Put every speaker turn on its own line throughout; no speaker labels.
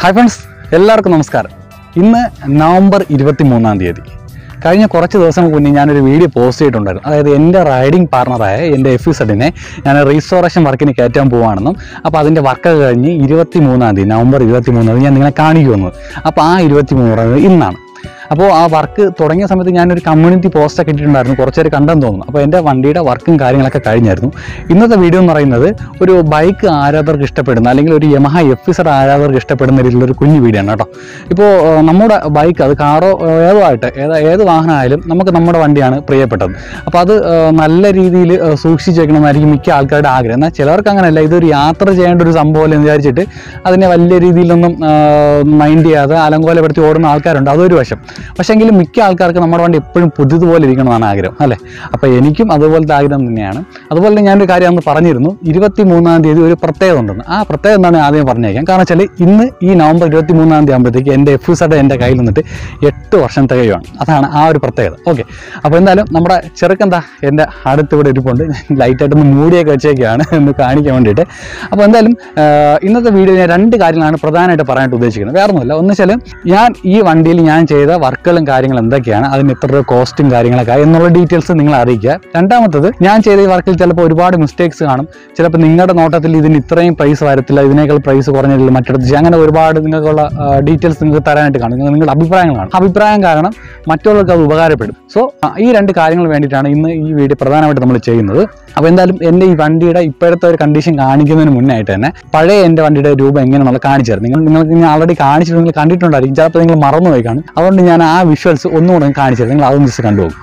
Hi friends എല്ലാവർക്കും നമസ്കാരം ഇന്ന് നവംബർ ഇരുപത്തി മൂന്നാം തീയതി കഴിഞ്ഞ കുറച്ച് ദിവസങ്ങൾക്ക് മുന്നേ ഞാനൊരു വീഡിയോ പോസ്റ്റ് ചെയ്തിട്ടുണ്ടായിരുന്നു അതായത് എൻ്റെ റൈഡിംഗ് പാർട്ണറായ എൻ്റെ എഫ് സെഡിനെ ഞാൻ റീസ്റ്റോറേഷൻ വർക്കിന് കയറ്റാൻ പോവുകയാണെന്നും അപ്പോൾ അതിൻ്റെ വർക്ക് കഴിഞ്ഞ് ഇരുപത്തി മൂന്നാം തീയതി നവംബർ ഇരുപത്തി മൂന്നാം തീയതി ഞാൻ നിങ്ങളെ കാണിക്കുമെന്ന് അപ്പോൾ ആ ഇരുപത്തി മൂന്നാം ഇന്നാണ് അപ്പോൾ ആ വർക്ക് തുടങ്ങിയ സമയത്ത് ഞാനൊരു കമ്മ്യൂണിറ്റി പോസ്റ്റൊക്കെ ഇട്ടിട്ടുണ്ടായിരുന്നു കുറച്ച് പേര് കണ്ടെന്ന് തോന്നുന്നു അപ്പോൾ എൻ്റെ വണ്ടിയുടെ വർക്കും കാര്യങ്ങളൊക്കെ കഴിഞ്ഞായിരുന്നു ഇന്നത്തെ വീഡിയോ എന്ന് പറയുന്നത് ഒരു ബൈക്ക് ആരാധകർക്ക് ഇഷ്ടപ്പെടുന്ന അല്ലെങ്കിൽ ഒരു യമഹ എഫ് ഇസഡ് ആരാധകർക്ക് ഇഷ്ടപ്പെടുന്ന രീതിയിലുള്ള ഒരു കുഞ്ഞു വീഡിയോ ആണ് കേട്ടോ ഇപ്പോൾ ഏഹ്, നമ്മുടെ ബൈക്ക് അത് കാറോ ഏഹ്, ഏതോ ആയിട്ട് ഏത് ഏത് വാഹനമായാലും നമുക്ക് നമ്മുടെ വണ്ടിയാണ് പ്രിയപ്പെട്ടത് അപ്പോൾ അത് ഏഹ്, നല്ല രീതിയിൽ സൂക്ഷിച്ച് വെക്കണമെന്നായിരിക്കും മിക്ക ആൾക്കാരുടെ ആഗ്രഹം എന്നാൽ ചിലർക്ക് അങ്ങനെയല്ല ഇതൊരു യാത്ര ചെയ്യേണ്ട ഒരു സംഭവം എന്ന് വിചാരിച്ചിട്ട് അതിനെ വലിയ രീതിയിലൊന്നും മൈൻഡ് ചെയ്യാതെ അലങ്കോലപ്പെടുത്തി ഓടുന്ന ആൾക്കാരുണ്ട് അതൊരു വശം പക്ഷേങ്കിലും മിക്ക ആൾക്കാർക്ക് നമ്മുടെ വണ്ടി എപ്പോഴും പുതിയതുപോലെ ഇരിക്കണമെന്നാണ് ആഗ്രഹം അല്ലേ അപ്പോൾ എനിക്കും അതുപോലത്തെ ആഗ്രഹം തന്നെയാണ് അതുപോലെ തന്നെ ഞാനൊരു കാര്യം അന്ന് പറഞ്ഞിരുന്നു ഇരുപത്തി മൂന്നാം തീയതി ഒരു പ്രത്യേകത ഉണ്ടെന്ന് ആ പ്രത്യേകത എന്താണ് ഞാൻ ആദ്യം പറഞ്ഞേക്കാം കാരണം വെച്ചാൽ ഇന്ന് ഈ നവംബർ ഇരുപത്തി മൂന്നാം തീയതി ആകുമ്പോഴത്തേക്ക് എൻ്റെ എഫ് സെഡ് എൻ്റെ കയ്യിൽ നിന്നിട്ട് എട്ട് വർഷം തികയുവാണ് അതാണ് ആ ഒരു പ്രത്യേകത ഓക്കെ അപ്പോൾ എന്തായാലും നമ്മുടെ ചെറുക്കെന്താ എൻ്റെ അടുത്തിവിടെ ഇരിപ്പുണ്ട് ലൈറ്റായിട്ടൊന്ന് മൂടിയൊക്കെ വെച്ചേക്കാണ് എന്ന് കാണിക്കാൻ വേണ്ടിയിട്ട് അപ്പോൾ എന്തായാലും ആഹ്, ഇന്നത്തെ വീഡിയോ ഞാൻ രണ്ട് കാര്യങ്ങളാണ് പ്രധാനമായിട്ട് പറയാനായിട്ട് ഉദ്ദേശിക്കുന്നത് വേറെ ഒന്നുമില്ല ഒന്ന് വെച്ചാൽ ഞാൻ ഈ വണ്ടിയിൽ ഞാൻ ചെയ്ത വർക്കുകളും കാര്യങ്ങളും എന്തൊക്കെയാണ് അതിന് എത്ര രൂപ കോസ്റ്റും കാര്യങ്ങളൊക്കെ എന്നുള്ള ഡീറ്റെയിൽസ് നിങ്ങളെ അറിയിക്കുക രണ്ടാമത്തത് ഞാൻ ചെയ്ത ഈ വർക്കിൽ ചിലപ്പോൾ ഒരുപാട് മിസ്റ്റേക്സ് കാണും ചിലപ്പോൾ നിങ്ങളുടെ നോട്ടത്തിൽ ഇതിന് ഇത്രയും പ്രൈസ് വരത്തില്ല ഇതിനേക്കാൾ പ്രൈസ് കുറഞ്ഞില്ല മറ്റിടത്ത് ചെയ്യാം. അങ്ങനെ ഒരുപാട് നിങ്ങൾക്കുള്ള ഡീറ്റെയിൽസ് നിങ്ങൾക്ക് തരാനായിട്ട് കാണും നിങ്ങൾ നിങ്ങളുടെ അഭിപ്രായങ്ങൾ കാണും അഭിപ്രായം കാരണം മറ്റുള്ളവർക്ക് അത് ഉപകാരപ്പെടും സോ ഈ രണ്ട് കാര്യങ്ങൾ വേണ്ടിയിട്ടാണ് ഇന്ന് ഈ വീഡിയോ പ്രധാനമായിട്ട് നമ്മൾ ചെയ്യുന്നത് അപ്പോൾ എന്തായാലും എൻ്റെ ഈ വണ്ടിയുടെ ഇപ്പോഴത്തെ ഒരു കണ്ടീഷൻ കാണിക്കുന്നതിന് മുന്നായിട്ട് തന്നെ പഴയ എൻ്റെ വണ്ടിയുടെ രൂപം എങ്ങനെയാണെന്നുള്ളത് കാണിച്ചു തരാം നിങ്ങൾ നിങ്ങൾക്ക് ഞാൻ ആൾറെഡി കാണിച്ചിട്ട് നിങ്ങൾ കണ്ടിട്ടുണ്ടായിരിക്കും ചിലപ്പോൾ നിങ്ങൾ മറന്നുപോയി കാണും അതുകൊണ്ട് ഞാൻ ആ വിഷ്വൽസ് ഒന്നുകൂടെ കാണിച്ചു തരാം നിങ്ങൾ അതൊന്ന് ജസ്റ്റ് കണ്ടുപോകും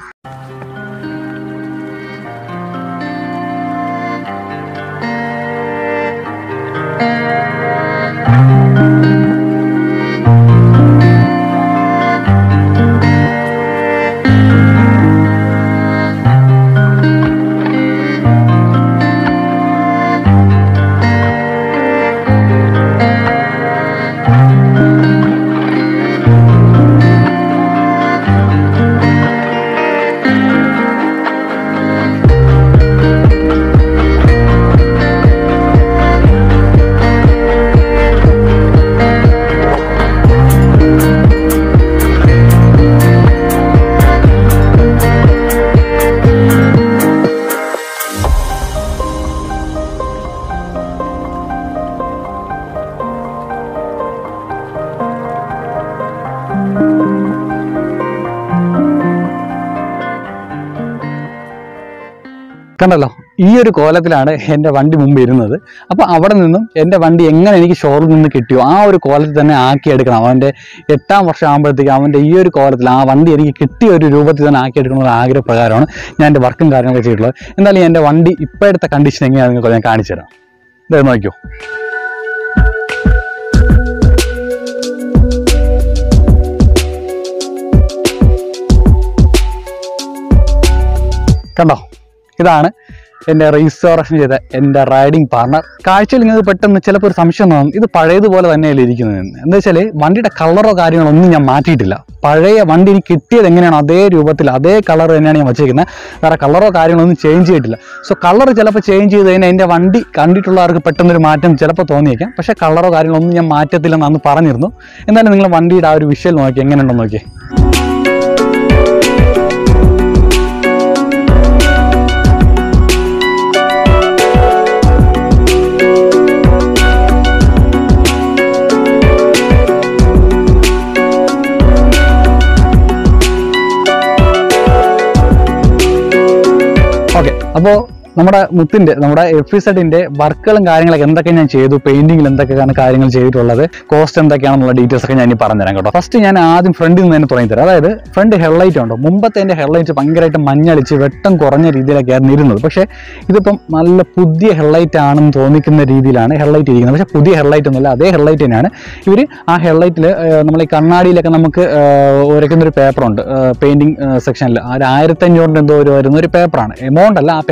കണ്ടല്ലോ ഈ ഒരു കോലത്തിലാണ് എൻ്റെ വണ്ടി മുമ്പ് ഇരുന്നത് അപ്പോൾ അവിടെ നിന്നും എൻ്റെ വണ്ടി എങ്ങനെ എനിക്ക് ഷോറൂമിൽ നിന്ന് കിട്ടിയോ ആ ഒരു കോലത്തിൽ തന്നെ ആക്കിയെടുക്കണം അവൻ്റെ എട്ടാം വർഷം ആകുമ്പോഴത്തേക്ക് അവൻ്റെ ഈ ഒരു കോലത്തിൽ ആ വണ്ടി എനിക്ക് കിട്ടിയ ഒരു രൂപത്തിൽ തന്നെ ആക്കിയെടുക്കണം എന്നുള്ള ആഗ്രഹപ്രകാരമാണ് ഞാൻ എൻ്റെ വർക്കും കാര്യങ്ങളൊക്കെ ചെയ്തിട്ടുള്ളത് എന്തായാലും എൻ്റെ വണ്ടി ഇപ്പോഴത്തെ കണ്ടീഷൻ എങ്ങനെയാണെന്ന് നിങ്ങൾക്ക് ഞാൻ കാണിച്ചു തരാം ഇത് നോക്കിയോ കണ്ടോ ഇതാണ് എൻ്റെ റീസ്റ്റോറേഷൻ ചെയ്ത എൻ്റെ റൈഡിങ് പാർട്ണർ കാഴ്ചയിൽ നിങ്ങൾക്ക് പെട്ടെന്ന് ചിലപ്പോൾ ഒരു സംശയം തോന്നും ഇത് പഴയതുപോലെ തന്നെയല്ലേ ഇരിക്കുന്നത് എന്താ വെച്ചാൽ വണ്ടിയുടെ കളറോ കാര്യങ്ങളോ ഒന്നും ഞാൻ മാറ്റിയിട്ടില്ല പഴയ വണ്ടി എനിക്ക് കിട്ടിയത് എങ്ങനെയാണോ അതേ രൂപത്തിൽ അതേ കളർ തന്നെയാണ് ഞാൻ വെച്ചിരിക്കുന്നത് വേറെ കളറോ കാര്യങ്ങളോ ഒന്നും ചേഞ്ച് ചെയ്തിട്ടില്ല സോ കളർ ചിലപ്പോൾ ചേഞ്ച് ചെയ്ത് കഴിഞ്ഞാൽ എൻ്റെ വണ്ടി കണ്ടിട്ടുള്ളവർക്ക് പെട്ടെന്നൊരു മാറ്റം ചിലപ്പോൾ തോന്നിയേക്കാം പക്ഷേ കളറോ കാര്യങ്ങളോ ഒന്നും ഞാൻ മാറ്റത്തില്ലെന്ന് അന്ന് പറഞ്ഞിരുന്നു എന്നാലും നിങ്ങൾ വണ്ടിയുടെ ആ ഒരു വിഷ്വൽ നോക്കി എങ്ങനെയുണ്ടെന്ന് നോക്കി ഓക്കെ അപ്പോൾ നമ്മുടെ മുത്തിന്റെ നമ്മുടെ എഫ് സെഡിന്റെ വർക്കുകളും കാര്യങ്ങളൊക്കെ എന്തൊക്കെ ഞാൻ ചെയ്തു പെയിന്റിങ്ങിൽ എന്തൊക്കെയാണ് കാര്യങ്ങൾ ചെയ്തിട്ടുള്ളത് കോസ്റ്റ് എന്തൊക്കെയാണെന്നുള്ള ഡീറ്റെയിൽസ് ഒക്കെ ഞാൻ ഇനി പറഞ്ഞുതരാം കേട്ടോ ഫസ്റ്റ് ഞാൻ ആദ്യം ഫ്രണ്ടിൽ നിന്ന് തന്നെ തുടങ്ങി തരാം അതായത് ഫ്രണ്ട് ഹെഡ്ലൈറ്റ് ഉണ്ടോ മുമ്പത്തെ എൻ്റെ ഹെഡ്ലൈറ്റ് ഭയങ്കരമായിട്ട് മഞ്ഞളിച്ച് വെട്ടം കുറഞ്ഞ രീതിയിലൊക്കെയായിരുന്നു ഇരുന്നത് പക്ഷേ ഇതിപ്പം നല്ല പുതിയ ഹെഡ്ലൈറ്റ് ആണെന്ന് തോന്നിക്കുന്ന രീതിയിലാണ് ഹെഡ്ലൈറ്റ് ഇരിക്കുന്നത് പക്ഷേ പുതിയ ഹെഡ്ലൈറ്റ് ഒന്നുമില്ല അതേ ഹെഡ്ലൈറ്റ് തന്നെയാണ് ഇവർ ആ ഹെഡ്ലൈറ്റിൽ നമ്മൾ ഈ കണ്ണാടിയിലൊക്കെ നമുക്ക് ഉരയ്ക്കുന്ന ഒരു പേപ്പറുണ്ട് പെയിന്റിങ് സെക്ഷനിൽ ഒരു ആയിരത്തഞ്ഞൂറിൻ്റെ എന്തോ ഒരു വരുന്ന ഒരു പേപ്പറാണ് എമൗണ്ട് അല്ല ആ പേപ്പറിൻ്റെ ഒരു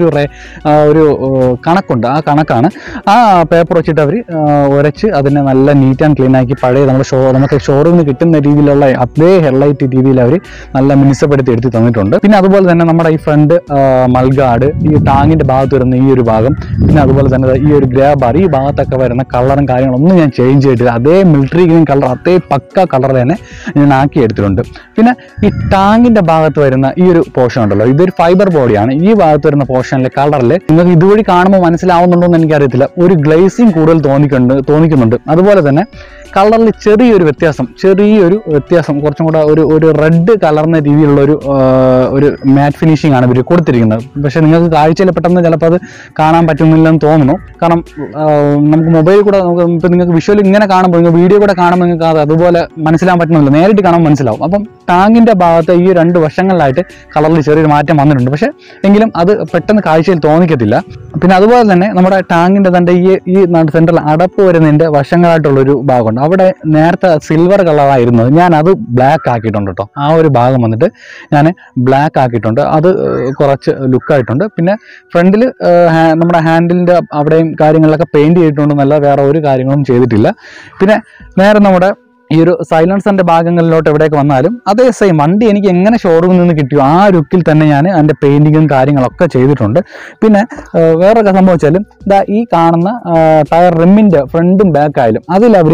റേ ആ, ഒരു ഓ, കണക്കുണ്ട് ആ കണക്കാണ് ആ പേപ്പർ വെച്ചിട്ട് അവർ ഉരച്ച് അതിനെ നല്ല നീറ്റ് ആൻഡ് ക്ലീൻ ആക്കി പഴയ നമ്മുടെ ഷോ നമുക്ക് ഷോറൂമിൽ നിന്ന് കിട്ടുന്ന രീതിയിലുള്ള അതേ ഹെഡ്ലൈറ്റ് രീതിയിൽ അവർ നല്ല മിനുസപ്പെടുത്തി എടുത്ത് തന്നിട്ടുണ്ട് പിന്നെ അതുപോലെ തന്നെ നമ്മുടെ ഈ ഫ്രണ്ട് മൾഗാട് ഈ ടാങ്ങിന്റെ ഭാഗത്ത് വരുന്ന ഈ ഒരു ഭാഗം പിന്നെ അതുപോലെ തന്നെ ദാ ഈ ഒരു ഗ്രേ ബാർ ഈ ഭാഗത്തൊക്കെ വരുന്ന കളറും കാര്യങ്ങളൊന്നും ഞാൻ ചേഞ്ച് ചെയ്തിട്ടില്ല അതേ മിലിറ്ററി ഗ്രീൻ കളർ അതേ പക്ക കളർ തന്നെ ഞാൻ ആക്കി എടുത്തിട്ടുണ്ട് പിന്നെ ഈ ടാങ്കിന്റെ ഭാഗത്ത് വരുന്ന ഈ ഒരു പോർഷൻ ഉണ്ടല്ലോ ഇതൊരു ഫൈബർ ബോഡിയാണ് ഈ ഭാഗത്ത് വരുന്ന പോർഷനിലെ കളറിൽ നിങ്ങൾക്ക് ഇതുവഴി കാണുമ്പോൾ മനസ്സിലാവുന്നുണ്ടോ എന്ന് എനിക്കറിയത്തില്ല ഒരു ഗ്ലേസിങ് കൂടുതൽ തോന്നിക്കുന്നുണ്ട് തോന്നിക്കുന്നുണ്ട് അതുപോലെ തന്നെ കളറിൽ ചെറിയൊരു വ്യത്യാസം ചെറിയൊരു വ്യത്യാസം കുറച്ചും കൂടെ ഒരു ഒരു റെഡ് കലർന്ന രീതിയിലുള്ള ഒരു ആ, ഒരു മാറ്റ് ഫിനിഷിംഗ് ആണ് ഇവർ കൊടുത്തിരിക്കുന്നത് പക്ഷേ നിങ്ങൾക്ക് കാഴ്ചയിൽ പെട്ടെന്ന് ചിലപ്പോൾ അത് കാണാൻ പറ്റുന്നില്ലെന്ന് തോന്നുന്നു കാരണം ആ, നമുക്ക് മൊബൈലിൽ കൂടെ നമുക്ക് ഇപ്പം നിങ്ങൾക്ക് വിഷ്വൽ ഇങ്ങനെ കാണുമ്പോൾ നിങ്ങൾ വീഡിയോ കൂടെ കാണുമ്പോൾ നിങ്ങൾക്ക് അത് അതുപോലെ മനസ്സിലാൻ പറ്റുന്നില്ല നേരിട്ട് കാണുമ്പോൾ മനസ്സിലാവും അപ്പം ടാങ്കിൻ്റെ ഭാഗത്ത് ഈ രണ്ട് വശങ്ങളിലായിട്ട് കളറിൽ ചെറിയൊരു മാറ്റം വന്നിട്ടുണ്ട് പക്ഷേ എങ്കിലും അത് പെട്ടെന്ന് കാഴ്ചയിൽ തോന്നിക്കത്തില്ല പിന്നെ അതുപോലെ തന്നെ നമ്മുടെ ടാങ്കിൻ്റെ തൻ്റെ ഈ ഈ സെൻട്രൽ അടപ്പ് വരുന്നതിൻ്റെ വശങ്ങളായിട്ടുള്ളൊരു ഭാഗമുണ്ട് അവിടെ നേരത്തെ സിൽവർ കളറായിരുന്നത് ഞാൻ അത് ബ്ലാക്ക് ആക്കിയിട്ടുണ്ട് കേട്ടോ ആ ഒരു ഭാഗം വന്നിട്ട് ഞാൻ ബ്ലാക്ക് ആക്കിയിട്ടുണ്ട് അത് ഏഹ്, കുറച്ച് ലുക്കായിട്ടുണ്ട് പിന്നെ ഫ്രണ്ടിൽ നമ്മുടെ ഹാൻഡിലിൻ്റെ അവിടെയും കാര്യങ്ങളിലൊക്കെ പെയിൻറ് ചെയ്തിട്ടുണ്ടെന്നല്ല വേറെ ഒരു കാര്യങ്ങളും ചെയ്തിട്ടില്ല പിന്നെ നേരെ നമ്മുടെ ഈ ഒരു സൈലൻസറിന്റെ ഭാഗങ്ങളിലോട്ട് എവിടെയൊക്കെ വന്നാലും അതേ സെയിം വണ്ടി എനിക്ക് എങ്ങനെ ഷോറൂമിൽ നിന്ന് കിട്ടിയോ ആ ലുക്കിൽ തന്നെ ഞാൻ അതിൻ്റെ പെയിൻറ്റിങ്ങും കാര്യങ്ങളൊക്കെ ചെയ്തിട്ടുണ്ട് പിന്നെ ആ, വേറൊക്കെ സംഭവിച്ചാലും ഇതാ ഈ കാണുന്ന ആ, ടയർ റിമ്മിൻ്റെ ഫ്രണ്ടും ബാക്ക് ആയാലും അതിൽ അവർ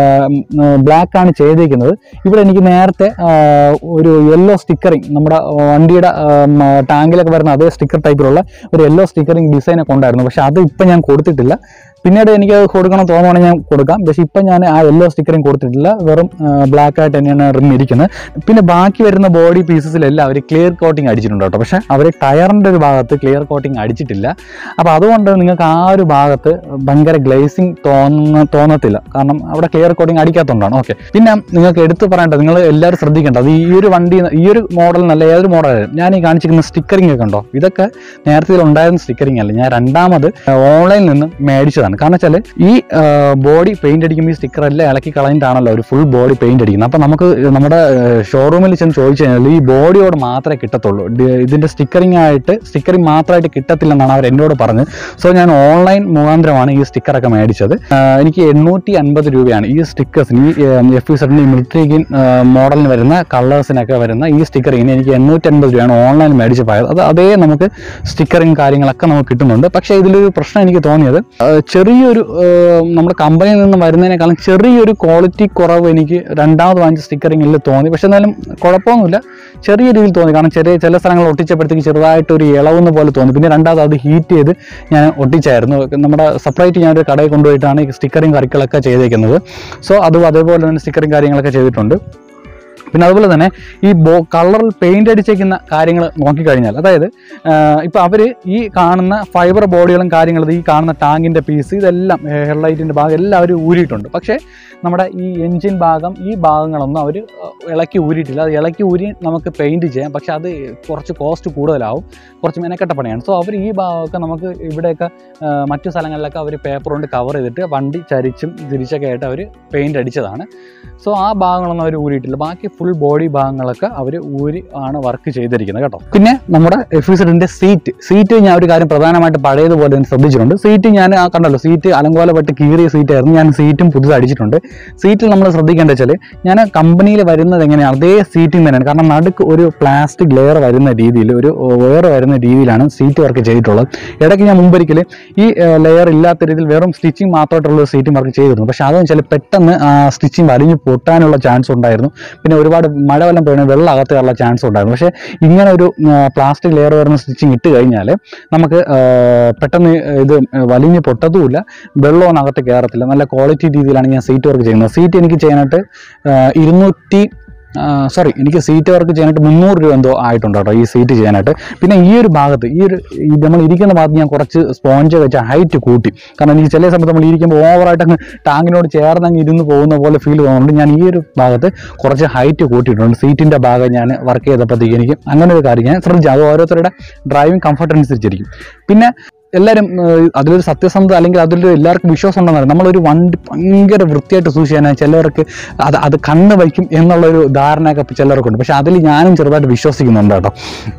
ബ്ലാക്ക് ആണ് ചെയ്തിരിക്കുന്നത് ഇവിടെ എനിക്ക് നേരത്തെ ആ, ഒരു യെല്ലോ സ്റ്റിക്കറിങ് നമ്മുടെ വണ്ടിയുടെ ടാങ്കിലൊക്കെ വരുന്ന അതേ സ്റ്റിക്കർ ടൈപ്പിലുള്ള ഒരു യെല്ലോ സ്റ്റിക്കറിങ് ഡിസൈനൊക്കെ ഉണ്ടായിരുന്നു പക്ഷെ അത് ഇപ്പം ഞാൻ കൊടുത്തിട്ടില്ല പിന്നീട് എനിക്ക് അത് കൊടുക്കണം തോന്നുവാണെങ്കിൽ ഞാൻ കൊടുക്കാം പക്ഷെ ഇപ്പം ഞാൻ ആ യെല്ലോ സ്റ്റിക്കറിങ് കൊടുത്തിട്ടില്ല വെറും ബ്ലാക്ക് ആയിട്ട് തന്നെയാണ് റിം ഇരിക്കുന്നത് പിന്നെ ബാക്കി വരുന്ന ബോഡി പീസസിലെല്ലാം അവർ ക്ലിയർ കോട്ടിങ് അടിച്ചിട്ടുണ്ട് കേട്ടോ പക്ഷേ അവർ ടയറിൻ്റെ ഒരു ഭാഗത്ത് ക്ലിയർ കോട്ടിങ് അടിച്ചിട്ടില്ല അപ്പോൾ അതുകൊണ്ട് നിങ്ങൾക്ക് ആ ഒരു ഭാഗത്ത് ഭയങ്കര ഗ്ലേസിങ് തോന്നുന്ന തോന്നത്തില്ല കാരണം അവിടെ ക്ലിയർ കോട്ടിങ് അടിക്കാത്തതുകൊണ്ടാണ് ഓക്കെ പിന്നെ നിങ്ങൾക്ക് എടുത്തു പറയേണ്ടത് നിങ്ങൾ എല്ലാവരും ശ്രദ്ധിക്കേണ്ടത് ഈ ഒരു വണ്ടി ഈ ഒരു മോഡൽ നല്ല ഏതൊരു മോഡലായാലും ഞാൻ ഈ കാണിച്ചിരിക്കുന്ന സ്റ്റിക്കറിംഗ് ഒക്കെ ഉണ്ടോ ഇതൊക്കെ നേരത്തെ ഇതിൽ ഉണ്ടായിരുന്ന സ്റ്റിക്കറിംഗ് അല്ല ഞാൻ രണ്ടാമത് ഓൺലൈനിൽ നിന്ന് മേടിച്ചതാണ് കാരണം വെച്ചാൽ ഈ ബോഡി പെയിന്റ് അടിക്കുമ്പോൾ ഈ സ്റ്റിക്കർ എല്ലാം ഇളക്കി കളഞ്ഞിട്ടാണല്ലോ ഒരു ഫുൾ ബോഡി പെയിന്റ് അടിക്കുന്നത് അപ്പോൾ നമുക്ക് നമ്മുടെ ഷോറൂമിൽ ചെന്ന് ചോദിച്ചു കഴിഞ്ഞാൽ ഈ ബോഡിയോട് മാത്രമേ കിട്ടത്തുള്ളൂ ഡി- ഇതിന്റെ സ്റ്റിക്കറിംഗ് ആയിട്ട് സ്റ്റിക്കറിംഗ് മാത്രമായിട്ട് കിട്ടത്തില്ലെന്നാണ് അവർ എന്നോട് പറഞ്ഞത് സോ ഞാൻ ഓൺലൈൻ മുഖാന്തരമാണ് ഈ സ്റ്റിക്കറൊക്കെ മേടിച്ചത് ആ, എനിക്ക് എണ്ണൂറ്റി അൻപത് രൂപയാണ് ഈ സ്റ്റിക്കേഴ്സിന് ഈ എഫ് സെറ്റിന് ഈ മിലിറ്ററി ഗിൻ മോഡലിന് വരുന്ന കളേഴ്സിനൊക്കെ വരുന്ന ഈ സ്റ്റിക്കറിങ്ങിന് എനിക്ക് എണ്ണൂറ്റി അൻപത് രൂപയാണ് ഓൺലൈൻ മേടിച്ച് പോയത് അത് അതേ നമുക്ക് സ്റ്റിക്കറിങ് കാര്യങ്ങളൊക്കെ നമുക്ക് കിട്ടുന്നുണ്ട് പക്ഷേ ഇതിലൊരു പ്രശ്നം എനിക്ക് തോന്നിയത് ആ, ചെറിയൊരു ആ, നമ്മുടെ കമ്പനിയിൽ നിന്ന് വരുന്നതിനേക്കാളും ചെറിയൊരു ക്വാളിറ്റി കുറവ് എനിക്ക് രണ്ടാമത് വാങ്ങിച്ച സ്റ്റിക്കറിങ്ങിൽ തോന്നി പക്ഷെ എന്നാലും കുഴപ്പമൊന്നുമില്ല ചെറിയ രീതിയിൽ തോന്നി കാരണം ചെറിയ ചില സ്ഥലങ്ങൾ ഒട്ടിച്ചപ്പോഴത്തേക്ക് ചെറുതായിട്ട് ഒരു ഇളവുന്ന പോലെ തോന്നി പിന്നെ രണ്ടാമത് അത് ഹീറ്റ് ചെയ്ത് ഞാൻ ഒട്ടിച്ചായിരുന്നു നമ്മുടെ സെപ്പറേറ്റ് ഞാനൊരു കടയിൽ കൊണ്ടുപോയിട്ടാണ് ഈ സ്റ്റിക്കറിങ് കറികളൊക്കെ ചെയ്തേക്കുന്നത് സോ അതും അതേപോലെ തന്നെ സ്റ്റിക്കറിങ് കാര്യങ്ങളൊക്കെ ചെയ്തിട്ടുണ്ട് പിന്നെ അതുപോലെ തന്നെ ഈ ബോ കളറിൽ പെയിന്റ് അടിച്ചേക്കുന്ന കാര്യങ്ങൾ നോക്കിക്കഴിഞ്ഞാൽ അതായത് ഇപ്പോൾ അവർ ഈ കാണുന്ന ഫൈബർ ബോഡികളും കാര്യങ്ങളും ഈ കാണുന്ന ടാങ്കിൻ്റെ പീസ് ഇതെല്ലാം ഹെഡ്ലൈറ്റിൻ്റെ ഭാഗം എല്ലാം അവർ ഊരിയിട്ടുണ്ട് പക്ഷേ നമ്മുടെ ഈ എൻജിൻ ഭാഗം ഈ ഭാഗങ്ങളൊന്നും അവർ ഇളക്കി ഊരിയിട്ടില്ല അത് ഇളക്കി ഊരി നമുക്ക് പെയിന്റ് ചെയ്യാം പക്ഷെ അത് കുറച്ച് കോസ്റ്റ് കൂടുതലാവും കുറച്ച് മെനക്കെട്ട പണിയാണ് സോ അവർ ഈ ഭാഗമൊക്കെ നമുക്ക് ഇവിടെയൊക്കെ ആ, മറ്റു സ്ഥലങ്ങളിലൊക്കെ അവർ പേപ്പർ കൊണ്ട് കവർ ചെയ്തിട്ട് വണ്ടി ചരിച്ചും തിരിച്ചൊക്കെ ആയിട്ട് അവർ പെയിന്റ് അടിച്ചതാണ് സോ ആ ഭാഗങ്ങളൊന്നും അവർ ഊരിയിട്ടില്ല ബാക്കി ഫുൾ ബോഡി ഭാഗങ്ങളൊക്കെ അവർ ഊരി ആണ് വർക്ക് ചെയ്തിരിക്കുന്നത് കേട്ടോ പിന്നെ നമ്മുടെ എഫിസിഡിന്റെ സീറ്റ് സീറ്റ് ഞാൻ ഒരു കാര്യം പ്രധാനമായിട്ട് പഴയതുപോലെ തന്നെ ശ്രദ്ധിച്ചിട്ടുണ്ട് സീറ്റ് ഞാൻ ആ കണ്ടല്ലോ സീറ്റ് അലങ്കോലപ്പെട്ട് കീറിയ സീറ്റ് ആയിരുന്നു ഞാൻ സീറ്റും പുതുത് അടിച്ചിട്ടുണ്ട് സീറ്റിൽ നമ്മൾ ശ്രദ്ധിക്കേണ്ടത് വെച്ചാൽ ഞാൻ കമ്പനിയിൽ വരുന്നത് എങ്ങനെയാണ് അതേ സീറ്റിംഗ് തന്നെയാണ് കാരണം നടുക്ക് ഒരു പ്ലാസ്റ്റിക് ലെയർ വരുന്ന രീതിയിൽ ഒരു വെയർ വരുന്ന രീതിയിലാണ് സീറ്റ് വർക്ക് ചെയ്തിട്ടുള്ളത് ഇടയ്ക്ക് ഞാൻ മുമ്പൊരിക്കൽ ഈ ലെയർ ഇല്ലാത്ത രീതിയിൽ വെറും സ്റ്റിച്ചിങ് മാത്രമായിട്ടുള്ള സീറ്റും വർക്ക് ചെയ്തിരുന്നു പക്ഷെ അതെന്ന് വെച്ചാൽ പെട്ടെന്ന് ആ സ്റ്റിച്ചിങ് വലിഞ്ഞ് പൊട്ടാനുള്ള ചാൻസ് ഉണ്ടായിരുന്നു പിന്നെ ഒരുപാട് മഴ വെള്ളം പെയ്യണ വെള്ളം അകത്ത് കയറാനുള്ള ചാൻസ് ഉണ്ടായിരുന്നു പക്ഷേ ഇങ്ങനെ ഒരു പ്ലാസ്റ്റിക് ലെയർ വരുന്ന സ്റ്റിച്ചിങ് ഇട്ട് കഴിഞ്ഞാൽ നമുക്ക് ആ, പെട്ടെന്ന് ഇത് വലിഞ്ഞ് പൊട്ടത്തുമില്ല വെള്ളമൊന്നും അകത്ത് കയറത്തില്ല നല്ല ക്വാളിറ്റി രീതിയിലാണ് ഞാൻ സീറ്റ് വർക്ക് ചെയ്യുന്നത് സീറ്റ് എനിക്ക് ചെയ്യാനായിട്ട് ആ, ഇരുന്നൂറ്റി സോറി എനിക്ക് സീറ്റ് വർക്ക് ചെയ്യാനായിട്ട് മുന്നൂറ് രൂപ എന്തോ ആയിട്ടുണ്ട് കേട്ടോ ഈ സീറ്റ് ചെയ്യാനായിട്ട് പിന്നെ ഈ ഒരു ഭാഗത്ത് ഈ ഒരു ഈ നമ്മൾ ഇരിക്കുന്ന ഭാഗത്ത് ഞാൻ കുറച്ച് സ്പോഞ്ച് വെച്ച് ഹൈറ്റ് കൂട്ടി കാരണം എനിക്ക് ചില സമയത്ത് നമ്മൾ ഇരിക്കുമ്പോൾ ഓവറായിട്ട് അങ്ങ് ടാങ്കിനോട് ചേർന്ന് അങ്ങ് ഇരുന്ന് പോകുന്ന പോലെ ഫീൽ തോന്നുന്നുണ്ട് ഞാൻ ഈ ഒരു ഭാഗത്ത് കുറച്ച് ഹൈറ്റ് കൂട്ടിയിട്ടുണ്ട് സീറ്റിൻ്റെ ഭാഗം ഞാൻ വർക്ക് ചെയ്തപ്പോഴത്തേക്ക് എനിക്ക് അങ്ങനെ ഒരു കാര്യം ഞാൻ ശ്രദ്ധിച്ചു അത് ഓരോരുത്തരുടെ ഡ്രൈവിംഗ് കംഫർട്ട് അനുസരിച്ചിരിക്കും പിന്നെ എല്ലാവരും ഏഹ്, അതിലൊരു സത്യസന്ധത അല്ലെങ്കിൽ അതിലൊരു എല്ലാവർക്കും വിശ്വാസം ഉണ്ടെന്നാണ് നമ്മളൊരു വണ്ടി ഭയങ്കര വൃത്തിയായിട്ട് സൂക്ഷിക്കാനാണ് ചിലവർക്ക് അത് അത് കണ്ണ് വയ്ക്കും എന്നുള്ളൊരു ധാരണയൊക്കെ ചിലർക്കുണ്ട് പക്ഷെ അതിൽ ഞാനും ചെറുതായിട്ട് വിശ്വസിക്കുന്നുണ്ട് കേട്ടോ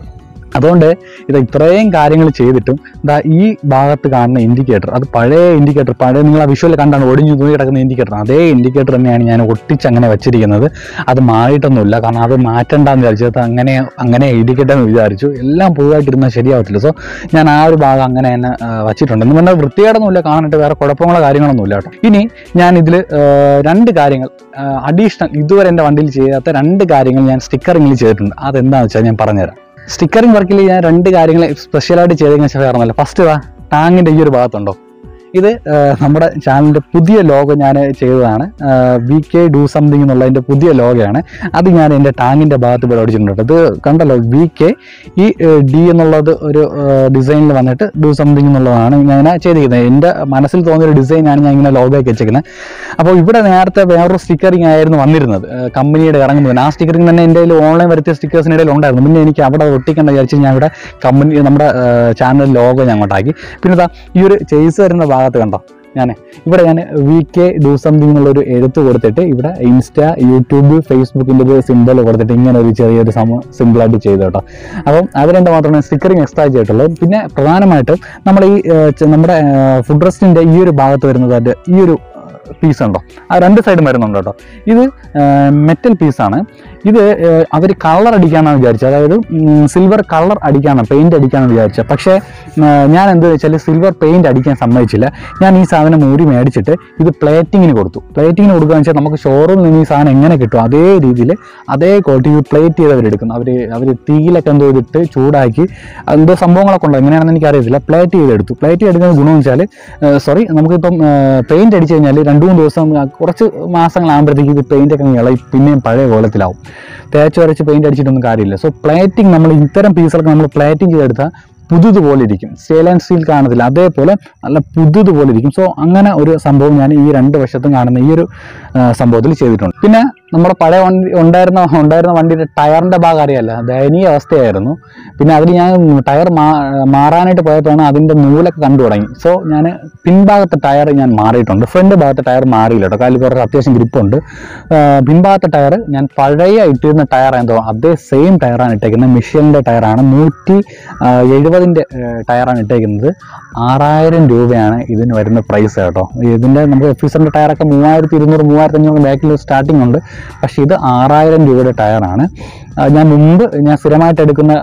അതുകൊണ്ട് ഇത് ഇത്രയും കാര്യങ്ങൾ ചെയ്തിട്ടും ഇതാ ഈ ഭാഗത്ത് കാണുന്ന ഇൻഡിക്കേറ്റർ അത് പഴയ ഇൻഡിക്കേറ്റർ പഴയ നിങ്ങൾ ആ വിഷ്വൽ കണ്ടാണ് ഒടിഞ്ഞു തൂങ്ങി കിടക്കുന്ന ഇൻഡിക്കേറ്റർ അതേ ഇൻഡിക്കേറ്റർ തന്നെയാണ് ഞാൻ ഒട്ടിച്ച് അങ്ങനെ വെച്ചിരിക്കുന്നത് അത് മാറിയിട്ടൊന്നുമില്ല കാരണം അത് മാറ്റണ്ടെന്ന് വിചാരിച്ചത് അങ്ങനെ അങ്ങനെ ഇരിക്കട്ടെ എന്ന് വിചാരിച്ചു എല്ലാം പുതുതായിട്ടിരുന്നാൽ ശരിയാവത്തില്ല സോ ഞാൻ ആ ഒരു ഭാഗം അങ്ങനെ തന്നെ ആ, വച്ചിട്ടുണ്ട് എന്ന് പറഞ്ഞാൽ വൃത്തികേടൊന്നുമില്ല കാണാനായിട്ട് വേറെ കുഴപ്പങ്ങളോ കാര്യങ്ങളൊന്നുമില്ല കേട്ടോ ഇനി ഞാൻ ഇതിൽ രണ്ട് കാര്യങ്ങൾ അഡീഷണൽ ഇതുവരെ എൻ്റെ വണ്ടിയിൽ ചെയ്യാത്ത രണ്ട് കാര്യങ്ങൾ ഞാൻ സ്റ്റിക്കറിങ്ങിൽ ചെയ്തിട്ടുണ്ട് അതെന്താണെന്ന് വെച്ചാൽ ഞാൻ പറഞ്ഞുതരാം സ്റ്റിക്കറിംഗ് വർക്കിൽ ഞാൻ രണ്ട് കാര്യങ്ങൾ സ്പെഷ്യലായിട്ട് ചെയ്തതെന്ന് വെച്ചാൽ വേറെ ഫസ്റ്റ് ഇതാ ടാങ്ങിൻ്റെ ഈ ഒരു ഭാഗത്തുണ്ടോ ഇത് ആ, നമ്മുടെ ചാനലിൻ്റെ പുതിയ ലോഗോ ഞാൻ ചെയ്തതാണ് വി കെ ഡു സംതിങ് എന്നുള്ളതിൻ്റെ പുതിയ ലോഗോയാണ് അത് ഞാൻ എൻ്റെ ടാങ്ങിൻ്റെ ഭാഗത്ത് ഇവിടെ അടിച്ചിട്ടുണ്ട് ഇത് കണ്ടല്ലോ വി കെ ഈ ഡി എന്നുള്ളത് ഒരു ഡിസൈനിൽ വന്നിട്ട് ഡു സംതിങ് എന്നുള്ളതാണ് ഞാൻ ചെയ്തിരിക്കുന്നത് എൻ്റെ മനസ്സിൽ തോന്നിയൊരു ഡിസൈനാണ് ഞാൻ ഇങ്ങനെ ലോഗോ ഒക്കെ വെച്ചേക്കുന്നത് അപ്പോൾ ഇവിടെ നേരത്തെ വേറൊരു സ്റ്റിക്കറിംഗ് ആയിരുന്നു വന്നിരുന്നത് ഏഹ് കമ്പനിയുടെ ഇറങ്ങുന്നത് ആ സ്റ്റിക്കറിംഗ് തന്നെ എൻ്റെ കയ്യിൽ ഓൺലൈൻ വരുത്തിയ സ്റ്റിക്കേഴ്സിൻ്റെ ഇടയിൽ ഉണ്ടായിരുന്നു പിന്നെ എനിക്ക് അവിടെ ഒട്ടിക്കേണ്ട വിചാരിച്ച് ഞാൻ ഇവിടെ കമ്പനി നമ്മുടെ ചാനൽ ലോഗോ ഞാൻ അങ്ങോട്ടാക്കി പിന്നെ ഇതാ ഈ ഒരു ചെയ്സ് വരുന്ന ഭാഗത്ത് കണ്ടോ ഞാൻ ഇവിടെ ഞാൻ വി കെ ഡു സംതിങ് എന്നുള്ളൊരു എഴുത്ത് കൊടുത്തിട്ട് ഇവിടെ ഇൻസ്റ്റ യൂട്യൂബ് ഫേസ്ബുക്കിൻ്റെ ഒരു സിമ്പിൾ കൊടുത്തിട്ട് ഇങ്ങനെ ഒരു ചെറിയൊരു സംഭവം സിമ്പിളായിട്ട് ചെയ്തു കേട്ടോ അപ്പം അത് രണ്ട് മാത്രമേ സ്റ്റിക്കറിങ് എക്സ്ട്രാ ചെയ്തിട്ടുള്ളൂ പിന്നെ പ്രധാനമായിട്ടും നമ്മുടെ ഈ ഏഹ്, ചെ- നമ്മുടെ ഫുഡ് റെസ്റ്റിൻ്റെ ഈ ഒരു ഭാഗത്ത് വരുന്നത് അതിൻ്റെ ഈ ഒരു പീസ് ഉണ്ടോ ആ രണ്ട് സൈഡും വരുന്നുണ്ട് കേട്ടോ ഇത് മെറ്റൽ പീസാണ് ഇത് അവർ കളർ അടിക്കാനാണ് വിചാരിച്ചത് അതായത് സിൽവർ കളർ അടിക്കാനാണ് പെയിന്റ് അടിക്കാനാണ് വിചാരിച്ചത് പക്ഷേ ഉം, ഞാൻ എന്ത് വെച്ചാൽ സിൽവർ പെയിന്റ് അടിക്കാൻ സമ്മതിച്ചില്ല ഞാൻ ഈ സാധനം ഊരി മേടിച്ചിട്ട് ഇത് പ്ലേറ്റിങ്ങിന് കൊടുത്തു പ്ലേറ്റിങ്ങിന് കൊടുക്കുക വെച്ചാൽ നമുക്ക് ഷോറൂമിൽ നിന്ന് ഈ സാധനം എങ്ങനെ കിട്ടും അതേ രീതിയിൽ അതേ ക്വാളിറ്റി പ്ലേറ്റ് ചെയ്ത് അവരെടുക്കുന്നു അവർ അവർ തീയിലൊക്കെ എന്തോ ഇതിട്ട് ചൂടാക്കി എന്തോ സംഭവങ്ങളൊക്കെ ഉണ്ടോ എങ്ങനെയാണെന്ന് എനിക്ക് അറിയത്തില്ല പ്ലേറ്റ് ചെയ്തെടുത്തു പ്ലേറ്റ് എടുക്കുന്ന ഗുണമെന്ന് വെച്ചാൽ സോറി നമുക്കിപ്പം പെയിന്റ് അടിച്ചു കഴിഞ്ഞാൽ രണ്ട് മൂന്ന് ദിവസം ആ, കുറച്ച് മാസങ്ങളാകുമ്പോഴത്തേക്ക് ഇത് പെയിന്റ് ഒക്കെ ഇളകി പിന്നെയും പഴയ കോലത്തിലാവും തേച്ച് വരച്ച് പെയിന്റ് അടിച്ചിട്ടൊന്നും കാര്യമില്ല സോ പ്ലേറ്റിംഗ് നമ്മൾ ഇത്തരം പീസുകളൊക്കെ നമ്മൾ പ്ലേറ്റിംഗ് ചെയ്തെടുത്താൽ പുതുതുപോലെ ഇരിക്കും സ്റ്റെയിൽ ആൻഡ് സ്റ്റീൽ കാണത്തില്ല അതേപോലെ നല്ല പുതുതുപോലെ ഇരിക്കും സോ അങ്ങനെ ഒരു സംഭവം ഞാൻ ഈ രണ്ട് വശത്തും കാണുന്ന ഈ ഒരു ആ, സംഭവത്തിൽ ചെയ്തിട്ടുണ്ട് പിന്നെ നമ്മുടെ പഴയ വണ്ടി ഉണ്ടായിരുന്ന ഉണ്ടായിരുന്ന വണ്ടിയുടെ ടയറിൻ്റെ ഭാഗം അറിയാമല്ലോ ദയനീയ അവസ്ഥയായിരുന്നു പിന്നെ അതിൽ ഞാൻ ടയർ മാ മാറാനായിട്ട് പോയപ്പോഴാണ് അതിൻ്റെ നൂലൊക്കെ കണ്ടു തുടങ്ങി സോ ഞാൻ പിൻഭാഗത്തെ ടയർ ഞാൻ മാറിയിട്ടുണ്ട് ഫ്രണ്ട് ഭാഗത്തെ ടയർ മാറിയില്ല കേട്ടോ കാലിൽ കുറച്ച് അത്യാവശ്യം ഗ്രിപ്പുണ്ട് പിൻഭാഗത്തെ ടയർ ഞാൻ പഴയ ഇട്ടിരുന്ന ടയർ എന്തോ അതേ സെയിം ടയറാണ് ഇട്ടേക്കുന്നത് മിഷ്യലിൻ്റെ ടയറാണ് നൂറ്റി എഴുപതിൻ്റെ ടയറാണ് ഇട്ടേക്കുന്നത് ആറായിരം രൂപയാണ് ഇതിന് വരുന്ന പ്രൈസ് കേട്ടോ ഇതിൻ്റെ നമുക്ക് എഫീസറിൻ്റെ ടയറൊക്കെ മൂവായിരത്തി ഇരുന്നൂറ് മൂവായിരത്തി അഞ്ഞൂറ് ബാക്കിൽ സ്റ്റാർട്ടിംഗ് ഉണ്ട് പക്ഷേ ഇത് ആറായിരം രൂപയുടെ ടയറാണ് ആ, ഞാൻ മുമ്പ് ഞാൻ സ്ഥിരമായിട്ട് എടുക്കുന്ന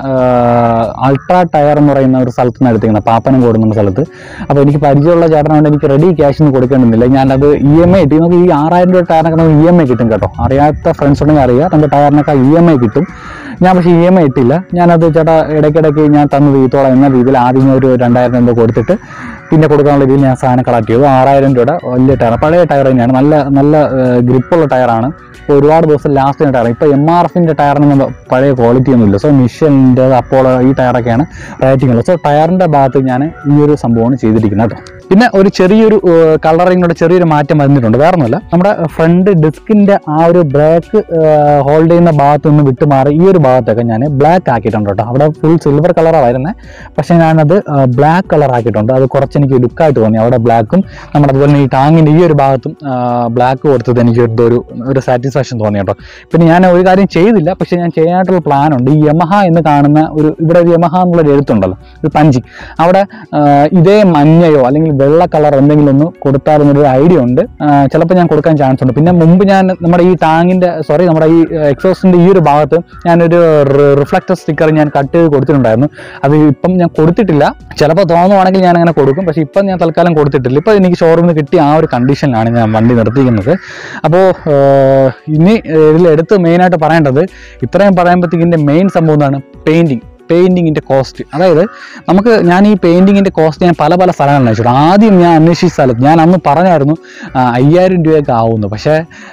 അൾട്രാ ടയർ എന്ന് പറയുന്ന ഒരു സ്ഥലത്ത് നിന്ന് എടുത്തിരിക്കുന്നത് പാപ്പനം കൂടുന്ന സ്ഥലത്ത് അപ്പോൾ എനിക്ക് പരിചയമുള്ള ചേട്ടനാണ് എനിക്ക് റെഡി ക്യാഷ് ഒന്നും കൊടുക്കേണ്ടതില്ല ഞാനത് ഇ എം ഐ കിട്ടി നമുക്ക് ഈ ആറായിരം രൂപ ടയറിനൊക്കെ നമുക്ക് ഇ എം ഐ കിട്ടും കേട്ടോ അറിയാത്ത ഫ്രണ്ട്സ് ഉണ്ടെങ്കിൽ അറിയാം നമ്മുടെ ടയറിനൊക്കെ ഇ എം ഐ കിട്ടും ഞാൻ പക്ഷേ ഇ എം ഐ ഇട്ടില്ല ഞാനത് ചേട്ടാ ഇടയ്ക്കിടയ്ക്ക് ഞാൻ തന്നു തീത്തോളാം എന്ന രീതിയിൽ ആദ്യം ഒരു രണ്ടായിരം എന്തോ കൊടുത്തിട്ട് പിന്നെ കൊടുക്കാനുള്ള രീതിയിൽ ഞാൻ സാധനം കളക്ട് ചെയ്തു ആറായിരം രൂപയുടെ വലിയ ടയർ പഴയ ടയർ തന്നെയാണ് നല്ല നല്ല ഗ്രിപ്പുള്ള ടയറാണ് ഇപ്പോൾ ഒരുപാട് ദിവസം ലാസ്റ്റ് ടയർ ഇപ്പോൾ എം ആർ എഫിൻ്റെ ടയറിന് പഴയ ക്വാളിറ്റി ഒന്നുമില്ല സോ മിഷൻ്റെ അപ്പോളോ ഈ ടയറൊക്കെയാണ് റേറ്റിംഗ് ഉള്ളത് സോ ടയറിൻ്റെ ഭാഗത്ത് ഞാൻ ഈ ഒരു സംഭവമാണ് ചെയ്തിരിക്കുന്നത് കേട്ടോ പിന്നെ ഒരു ചെറിയൊരു കളറിങ്ങിനോട് ചെറിയൊരു മാറ്റം വന്നിട്ടുണ്ട് വേറെ ഒന്നുമല്ല നമ്മുടെ ഫ്രണ്ട് ഡിസ്കിൻ്റെ ആ ഒരു ബ്രേക്ക് ഹോൾഡ് ചെയ്യുന്ന ഭാഗത്ത് നിന്ന് വിട്ടുമാറി ഈ ഒരു ഭാഗത്തൊക്കെ ഞാൻ ബ്ലാക്ക് ആക്കിയിട്ടുണ്ട് കേട്ടോ അവിടെ ഫുൾ സിൽവർ കളറാണ് വരുന്നത് പക്ഷേ ഞാനത് ബ്ലാക്ക് കളർ ആക്കിയിട്ടുണ്ട് അത് കുറച്ച് എനിക്ക് ലുക്കായിട്ട് തോന്നി അവിടെ ബ്ലാക്കും നമ്മുടെ അതുപോലെ തന്നെ ഈ ടാങ്ങിൻ്റെ ഈ ഒരു ഭാഗത്തും ബ്ലാക്ക് കൊടുത്തത് എനിക്ക് എന്തോ ഒരു ഒരു സാറ്റിസ്ഫാക്ഷൻ തോന്നി കേട്ടോ പിന്നെ ഞാൻ ഒരു കാര്യം ചെയ്തില്ല പക്ഷേ ഞാൻ ചെയ്യാനായിട്ടുള്ള പ്ലാൻ ഉണ്ട് ഈ യമഹ എന്ന് കാണുന്ന ഒരു ഇവിടെ ഒരു യമഹ എന്നുള്ളൊരു എഴുത്തുണ്ടല്ലോ ഒരു പഞ്ചി അവിടെ ആ, ഇതേ മഞ്ഞയോ അല്ലെങ്കിൽ വെള്ള കളർ എന്തെങ്കിലും ഒന്ന് കൊടുത്താലെന്നൊരു ഐഡിയ ഉണ്ട് ചിലപ്പോൾ ഞാൻ കൊടുക്കാൻ ചാൻസ് ഉണ്ട് പിന്നെ മുമ്പ് ഞാൻ നമ്മുടെ ഈ ടാങ്ങിൻ്റെ സോറി നമ്മുടെ ഈ എക്സോസിൻ്റെ ഈ ഒരു ഭാഗത്ത് ഞാനൊരു റിഫ്ലക്റ്റർ സ്റ്റിക്കർ ഞാൻ കട്ട് ചെയ്ത് കൊടുത്തിട്ടുണ്ടായിരുന്നു അത് ഇപ്പം ഞാൻ കൊടുത്തിട്ടില്ല ചിലപ്പോൾ തോന്നുവാണെങ്കിൽ ഞാൻ അങ്ങനെ കൊടുക്കും പക്ഷേ ഇപ്പം ഞാൻ തൽക്കാലം കൊടുത്തിട്ടില്ല ഇപ്പം എനിക്ക് ഷോറൂമിൽ നിന്ന് കിട്ടിയ ആ ഒരു കണ്ടീഷനിലാണ് ഞാൻ വണ്ടി നിർത്തിയിരിക്കുന്നത് അപ്പോൾ ഇനി ഇതിൽ എടുത്ത് മെയിനായിട്ട് പറയേണ്ടത് ഇത്രയും പറയുമ്പോഴത്തേക്ക് ഇതിൻ്റെ മെയിൻ സംഭവം എന്താണ് പെയിൻറ്റിങ് പെയിൻറ്റിങ്ങിൻ്റെ കോസ്റ്റ് അതായത് നമുക്ക് ഞാൻ ഈ പെയിൻറ്റിങ്ങിൻ്റെ കോസ്റ്റ് ഞാൻ പല പല സ്ഥലങ്ങളിൽ അന്വേഷിച്ചു ആദ്യം ഞാൻ അന്വേഷിച്ച സ്ഥലത്ത് ഞാൻ അന്ന് പറഞ്ഞായിരുന്നു ആ, അയ്യായിരം രൂപയൊക്കെ ആവുന്നു പക്ഷേ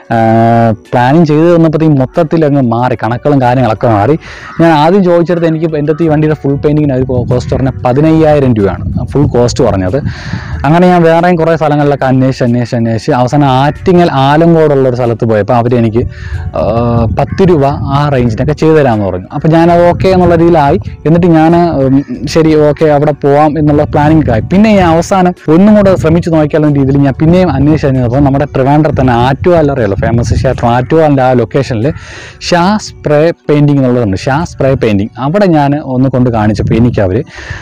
പ്ലാനിങ് ചെയ്ത് തന്നപ്പോഴത്തേക്കും മൊത്തത്തിൽ അങ്ങ് മാറി കണക്കുകളും കാര്യങ്ങളൊക്കെ മാറി ഞാൻ ആദ്യം ചോദിച്ചെടുത്ത് എനിക്ക് എൻ്റെ അടുത്ത് ഈ വണ്ടിയുടെ ഫുൾ പെയിൻറ്റിങ്ങിന് ഒരു കോസ്റ്റ് പറഞ്ഞാൽ പതിനയ്യായിരം രൂപയാണ് ഫുൾ കോസ്റ്റ് പറഞ്ഞത് അങ്ങനെ ഞാൻ വേറെയും കുറേ സ്ഥലങ്ങളിലൊക്കെ അന്വേഷിച്ച് അന്വേഷിച്ച് അന്വേഷിച്ച് അവസാനം ആറ്റിങ്ങൽ ആലങ്കോടുള്ള ഒരു സ്ഥലത്ത് പോയപ്പോൾ അവർ എനിക്ക് ആ, പത്ത് രൂപ ആ റേഞ്ചിനൊക്കെ ചെയ്തു തരാമെന്ന് പറഞ്ഞു അപ്പോൾ ഞാനത് ഓക്കെ എന്നുള്ള രീതിയിലായി എന്നിട്ട് ഞാൻ ഉം, ശരി ഓക്കെ അവിടെ പോവാം എന്നുള്ള പ്ലാനിങ് ആയി പിന്നെ ഞാൻ അവസാനം ഒന്നും കൂടെ ശ്രമിച്ചു നോക്കിയാലും രീതിയിൽ ഞാൻ പിന്നെയും അന്വേഷിച്ച് കഴിഞ്ഞപ്പോൾ നമ്മുടെ ട്രിവാൻഡ്രത്ത് തന്നെ ആറ്റുവാൽ അറിയാലോ ഫേമസ് ക്ഷേത്രം ആറ്റുവാലിൻ്റെ ആ ലൊക്കേഷനിൽ ഷാ സ്പ്രേ പെയിൻറ്റിങ് എന്നുള്ളതുണ്ട് ഷാ സ്പ്രേ പെയിൻറ്റിങ് അവിടെ ഞാൻ ഒന്ന് കൊണ്ട് കാണിച്ചപ്പോൾ എനിക്ക് അവർ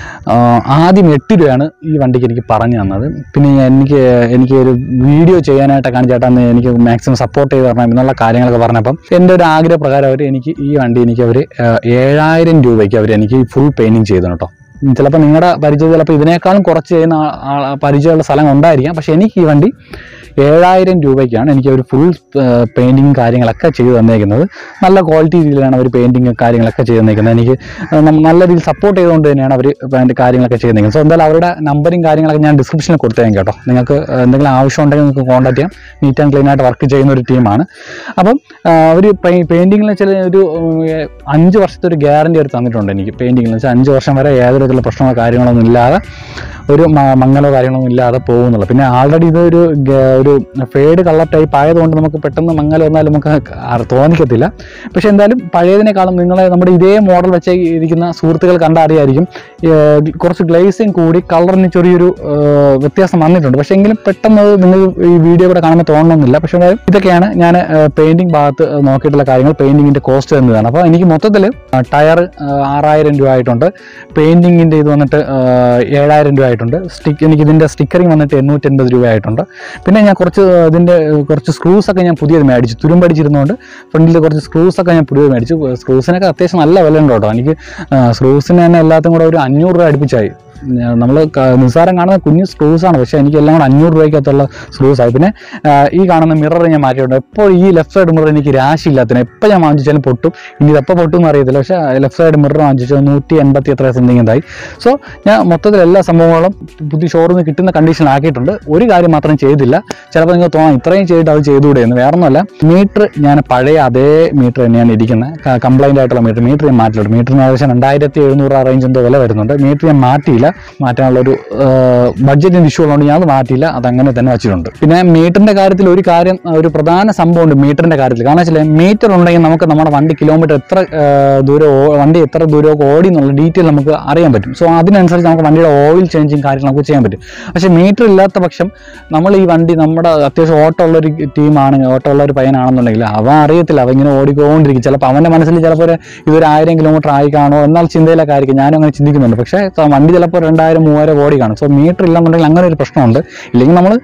ആദ്യം എട്ട് രൂപയാണ് ഈ വണ്ടിക്ക് എനിക്ക് പറഞ്ഞു തന്നത് പിന്നെ ഞാൻ എനിക്ക് എനിക്ക് ഒരു വീഡിയോ ചെയ്യാനായിട്ട് കാണിച്ചേട്ടാന്ന് എനിക്ക് മാക്സിമം സപ്പോർട്ട് ചെയ്ത് തരണം എന്നുള്ള കാര്യങ്ങളൊക്കെ പറഞ്ഞപ്പം എൻ്റെ ഒരു ആഗ്രഹപ്രകാരം അവർ എനിക്ക് ഈ വണ്ടി എനിക്ക് അവർ ഏഴായിരം രൂപയ്ക്ക് അവർ എനിക്ക് ഫുൾ പെയിൻറ്റിങ് ചെയ്തു കേട്ടോ ചിലപ്പോൾ നിങ്ങളുടെ പരിചയം ചിലപ്പോൾ ഇതിനേക്കാളും കുറച്ച് ചെയ്യുന്ന ആ- ആ- പരിചയമുള്ള സ്ഥലം ഉണ്ടായിരിക്കാം പക്ഷേ എനിക്ക് ഈ വണ്ടി ഏഴായിരം രൂപയ്ക്കാണ് എനിക്ക് ഒരു ഫുൾ പെയിൻറ്റിങ് കാര്യങ്ങളൊക്കെ ചെയ്തു തന്നേക്കുന്നത് നല്ല ക്വാളിറ്റി രീതിയിലാണ് അവർ പെയിൻറ്റിങ് കാര്യങ്ങളൊക്കെ ചെയ്ത് തന്നേക്കുന്നത് എനിക്ക് ആ, നം- നല്ല രീതിയിൽ സപ്പോർട്ട് ചെയ്തുകൊണ്ട് തന്നെയാണ് അവർ അതിൻ്റെ കാര്യങ്ങളൊക്കെ ചെയ്യുന്നത് സോ എന്തായാലും അവരുടെ നമ്പറും കാര്യങ്ങളൊക്കെ ഞാൻ ഡിസ്ക്രിപ്ഷനിൽ കൊടുത്തേക്കാം കേട്ടോ നിങ്ങൾക്ക് എന്തെങ്കിലും ആവശ്യം ഉണ്ടെങ്കിൽ നിങ്ങൾക്ക് കോൺടാക്ട് ചെയ്യാം നീറ്റ് ആൻഡ് ക്ലീൻ ആയിട്ട് വർക്ക് ചെയ്യുന്ന ഒരു ടീമാണ് അപ്പം അവർ പെയിൻറ്റിങ്ങിൽ ചില ഒരു ഉം, ഏ, അഞ്ച് വർഷത്തെ ഒരു ഗ്യാരണ്ടി അവർ തന്നിട്ടുണ്ട് എനിക്ക് പെയിൻറ്റിങ്ങിൽ വെച്ചാൽ അഞ്ച് വർഷം വരെ യാതൊരു വിധത്തിലുള്ള പ്രശ്നമോ കാര്യങ്ങളൊന്നും ഇല്ലാതെ ഒരു മ- മങ്ങലോ കാര്യങ്ങളൊന്നും ഇല്ലാതെ പോകുന്നുള്ളൂ പിന്നെ ആൾറെഡി ഇതൊരു ഗ- ഒരു ഫേഡ് കളർ ടൈപ്പ് ആയതുകൊണ്ട് നമുക്ക് പെട്ടെന്ന് മങ്ങൽ വന്നാൽ നമുക്ക് അറി- തോന്നിക്കത്തില്ല പക്ഷെ എന്തായാലും പഴയതിനേക്കാളും നിങ്ങളെ നമ്മുടെ ഇതേ മോഡൽ വെച്ച് ഇരിക്കുന്ന സുഹൃത്തുക്കൾ കണ്ടറിയായിരിക്കും ഏർ കുറച്ച് ഗ്ലേസിങ് കൂടി കളറിന് ചെറിയൊരു ഏർ വ്യത്യാസം വന്നിട്ടുണ്ട് പക്ഷേ എങ്കിലും പെട്ടെന്ന് അത് നിങ്ങൾ ഈ വീഡിയോ കൂടെ കാണുമ്പോൾ തോന്നണമെന്നില്ല പക്ഷേ എന്തായാലും ഇതൊക്കെയാണ് ഞാൻ പെയിന്റിംഗ് ഭാഗത്ത് നോക്കിയിട്ടുള്ള കാര്യങ്ങൾ പെയിന്റിങ്ങിന്റെ കോസ്റ്റ് എന്നതാണ് അപ്പോൾ എനിക്ക് മൊത്തത്തിൽ ടയർ ആറായിരം രൂപ ആയിട്ടുണ്ട് പെയിന്റിങ്ങിന്റെ ഇത് വന്നിട്ട് ഏർ ഏഴായിരം രൂപ ആയിട്ടുണ്ട് സ്റ്റിക്ക് എനിക്ക് ഇതിന്റെ സ്റ്റിക്കറിങ് വന്നിട്ട് എണ്ണൂറ്റി എൺപത് രൂപ ആയിട്ടുണ്ട് പിന്നെ ഞാൻ കുറച്ച് ഇതിന്റെ ഏർ കുറച്ച് സ്ക്രൂസ് ഒക്കെ ഞാൻ പുതിയത് മേടിച്ചു തുരുമ്പടിച്ചിരുന്നുകൊണ്ട് ഫ്രണ്ടിൽ കുറച്ച് സ്ക്രൂസ് ഒക്കെ ഞാൻ പുതിയത് മേടിച്ചു സ്ക്രൂസിനൊക്കെ അത്യാവശ്യം നല്ല വില ഉണ്ട് കേട്ടോ എനിക്ക് സ്ക്രൂസിന് തന്നെ എല്ലാത്തും കൂടെ ഒരു അഞ്ഞൂറ് രൂപ അടുപ്പിച്ചായി നമ്മൾ നിസ്സാരം കാണുന്ന കുഞ്ഞു സ്ക്രൂസ് ആണ് പക്ഷേ എനിക്ക് എല്ലാം കൂടെ അഞ്ഞൂറ് രൂപയ്ക്കകത്തുള്ള സ്ക്രൂസ് ആയി പിന്നെ ആ, ഈ കാണുന്ന മിറർ ഞാൻ മാറ്റിയിട്ടുണ്ട് എപ്പോൾ ഈ ലെഫ്റ്റ് സൈഡ് മിറർ എനിക്ക് രാശിയില്ലാത്തതിന് എപ്പോൾ ഞാൻ വാങ്ങിച്ചാലും പൊട്ടും ഇനി ഇത് എപ്പോൾ പൊട്ടും എന്ന് അറിയത്തില്ല പക്ഷേ ലെഫ്റ്റ് സൈഡ് മിറർ വാങ്ങിച്ചു നൂറ്റി എൺപത്തി എത്ര സംതിങ് എന്തായി സോ ഞാൻ മൊത്തത്തിൽ എല്ലാ സംഭവങ്ങളും പുതിയ ഷോറൂമിൽ കിട്ടുന്ന കണ്ടീഷൻ ആക്കിയിട്ടുണ്ട് ഒരു കാര്യം മാത്രം ചെയ്തില്ല ചിലപ്പോൾ നിങ്ങൾക്ക് തോന്നാം ഇത്രയും ചെയ്തിട്ട് അത് ചെയ്തുകൂടെ എന്ന് വേറെ ഒന്നുമല്ല മീറ്റർ ഞാൻ പഴയ അതേ മീറ്റർ തന്നെയാണ് ഇരിക്കുന്നത് കംപ്ലൈൻ്റ് ആയിട്ടുള്ള മീറ്റർ മീറ്റർ ഞാൻ മാറ്റിയിട്ടുണ്ട് മീറ്ററിന് ഏകദേശം രണ്ടായിരത്തി എഴുന്നൂറ് ആ റേഞ്ച് എന്തോ വില വരുന്നുണ്ട് മീറ്റർ ഞാൻ മാറ്റിയില്ല മാറ്റാനുള്ള ഒരു ബഡ്ജറ്റിന് ഇഷ്യൂ ഉള്ളതുകൊണ്ട് ഞാൻ അത് മാറ്റിയില്ല അത് അങ്ങനെ തന്നെ വെച്ചിട്ടുണ്ട് പിന്നെ മീറ്ററിന്റെ കാര്യത്തിൽ ഒരു കാര്യം ആ, ഒരു പ്രധാന സംഭവമുണ്ട് മീറ്ററിന്റെ കാര്യത്തിൽ കാരണം വെച്ചാൽ മീറ്റർ ഉണ്ടെങ്കിൽ നമുക്ക് നമ്മുടെ വണ്ടി കിലോമീറ്റർ എത്ര ആ, ദൂരം ഓ- വണ്ടി എത്ര ദൂരമൊക്കെ ഓടി എന്നുള്ള ഡീറ്റെയിൽ നമുക്ക് അറിയാൻ പറ്റും സോ അതിനനുസരിച്ച് നമുക്ക് വണ്ടിയുടെ ഓയിൽ ചേഞ്ചിങ് കാര്യങ്ങൾ നമുക്ക് ചെയ്യാൻ പറ്റും പക്ഷേ മീറ്റർ ഇല്ലാത്ത പക്ഷം നമ്മൾ ഈ വണ്ടി നമ്മുടെ അത്യാവശ്യം ഓട്ടം ഉള്ള ഒരു ടീമാണെങ്കിൽ ഓട്ടം ഉള്ള ഒരു പയ്യനാണെന്നുണ്ടെങ്കിൽ അവൻ അറിയത്തില്ല അവൻ ഇങ്ങനെ ഓടിക്കൊണ്ടിരിക്കും ചിലപ്പോൾ അവൻ്റെ മനസ്സിൽ ചിലപ്പോൾ ഒരു ഇതൊരു ആയിരം കിലോമീറ്റർ ആയി കാണുമോ എന്നാൽ ചിന്തയിലൊക്കെ ആയിരിക്കും ഞാനും അങ്ങനെ ചിന്തിക്കുന്നുണ്ട് പക്ഷേ ത- വണ്ടി ചിലപ്പോൾ രണ്ടായിരം മൂവായിരം ഓടി കാണും സോ മീറ്റർ ഇല്ലെന്നുണ്ടെങ്കിൽ അങ്ങനെ ഒരു പ്രശ്നമുണ്ട് ഇല്ലെങ്കിൽ നമ്മൾ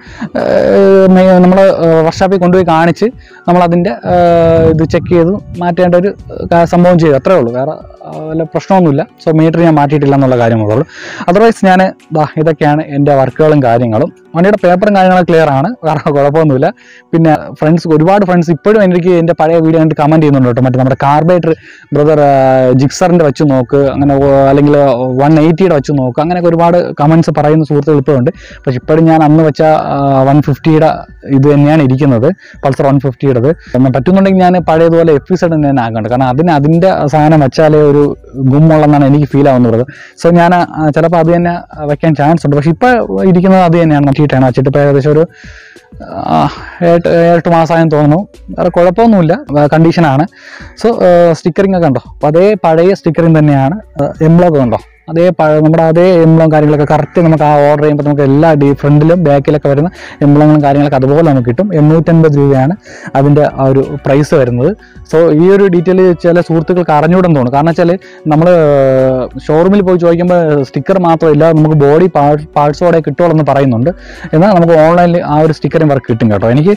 നമ്മൾ വർക്ക്ഷോപ്പിൽ കൊണ്ടുപോയി കാണിച്ച് നമ്മൾ അതിൻ്റെ ഇത് ചെക്ക് ചെയ്ത് മാറ്റേണ്ട ഒരു ആ, സംഭവം ചെയ്തു അത്രേ ഉള്ളൂ വേറെ ആ, വല്ല പ്രശ്നമൊന്നുമില്ല സോ മീറ്റർ ഞാൻ മാറ്റിയിട്ടില്ല എന്നുള്ള കാര്യം മാത്രമേ ഉള്ളൂ അതർവൈസ് ഞാൻ ദാ ഇതൊക്കെയാണ് എൻ്റെ വർക്കുകളും കാര്യങ്ങളും വണ്ടിയുടെ പേപ്പറും കാര്യങ്ങളും ക്ലിയർ ആണ് വേറെ കുഴപ്പമൊന്നുമില്ല പിന്നെ ഫ്രണ്ട്സ് ഒരുപാട് ഫ്രണ്ട്സ് ഇപ്പോഴും എനിക്ക് എൻ്റെ പഴയ വീഡിയോ കണ്ടിട്ട് കമൻറ്റ് ചെയ്യുന്നുണ്ട് കേട്ടോ മറ്റേ നമ്മുടെ കാർബൈറ്റർ ബ്രദർ ജിക്സറിൻ്റെ വെച്ച് നോക്ക് അങ്ങനെ ഓ- അല്ലെങ്കിൽ വൺ എയ്റ്റിയുടെ വെച്ച് നോക്ക് അങ്ങനെയൊക്കെ ഒരുപാട് കമൻസ് പറയുന്ന സുഹൃത്തുക്കൾ ഇപ്പോഴുണ്ട് പക്ഷെ ഇപ്പോഴും ഞാൻ അന്ന് വെച്ച വൺ ഫിഫ്റ്റിയുടെ ഇത് തന്നെയാണ് ഇരിക്കുന്നത് പൾസർ വൺ ഫിഫ്റ്റിയുടേത് പറ്റുന്നുണ്ടെങ്കിൽ ഞാൻ പഴയതുപോലെ എഫ് സെഡ് തന്നെ ഞാൻ ആക്കുന്നുണ്ട് കാരണം അതിന് അതിൻ്റെ സാധനം വെച്ചാലേ ഒരു ഗുമ്മുള്ളെന്നാണ് എനിക്ക് ഫീൽ ആവുന്നത് സോ ഞാൻ ചിലപ്പോൾ അത് തന്നെ വെക്കാൻ ചാൻസ് ഉണ്ട് പക്ഷെ ഇപ്പോൾ ഇരിക്കുന്നത് അത് തന്നെയാണ് മാറ്റിയിട്ടാണ് വെച്ചിട്ട് ഇപ്പോൾ ഏകദേശം ഒരു ആ, ഏട്ട് ഏഴെട്ട് മാസമായെന്ന് തോന്നുന്നു വേറെ കുഴപ്പമൊന്നുമില്ല കണ്ടീഷനാണ് സോ സ്റ്റിക്കറിംഗ് ഒക്കെ ഉണ്ടോ അപ്പോൾ അതേ പഴയ സ്റ്റിക്കറിംഗ് തന്നെയാണ് എംബ്ലോക്ക് ഉണ്ടോ അതേ പഴ നമ്മുടെ അതേ എംബ്ലം കാര്യങ്ങളൊക്കെ കറക്റ്റ് നമുക്ക് ആ ഓർഡർ ചെയ്യുമ്പോൾ നമുക്ക് എല്ലാ ഡി ഫ്രണ്ടിലും ബാക്കിലൊക്കെ വരുന്ന എംബ്ലങ്ങളും കാര്യങ്ങളൊക്കെ അതുപോലെ നമുക്ക് കിട്ടും എണ്ണൂറ്റൻപത് രൂപയാണ് അതിൻ്റെ ആ ഒരു പ്രൈസ് വരുന്നത് സോ ഈ ഒരു ഡീറ്റെയിൽ ചില സുഹൃത്തുക്കൾക്ക് അറിഞ്ഞുകൂടെന്ന് തോന്നുന്നു കാരണം വെച്ചാൽ നമ്മൾ ഷോറൂമിൽ പോയി ചോദിക്കുമ്പോൾ സ്റ്റിക്കർ മാത്രമില്ല നമുക്ക് ബോഡി പാർട്സോടെ കിട്ടുള്ളൂ പറയുന്നുണ്ട് എന്നാൽ നമുക്ക് ഓൺലൈനിൽ ആ ഒരു സ്റ്റിക്കറിങ് വർക്ക് കിട്ടും കേട്ടോ എനിക്ക്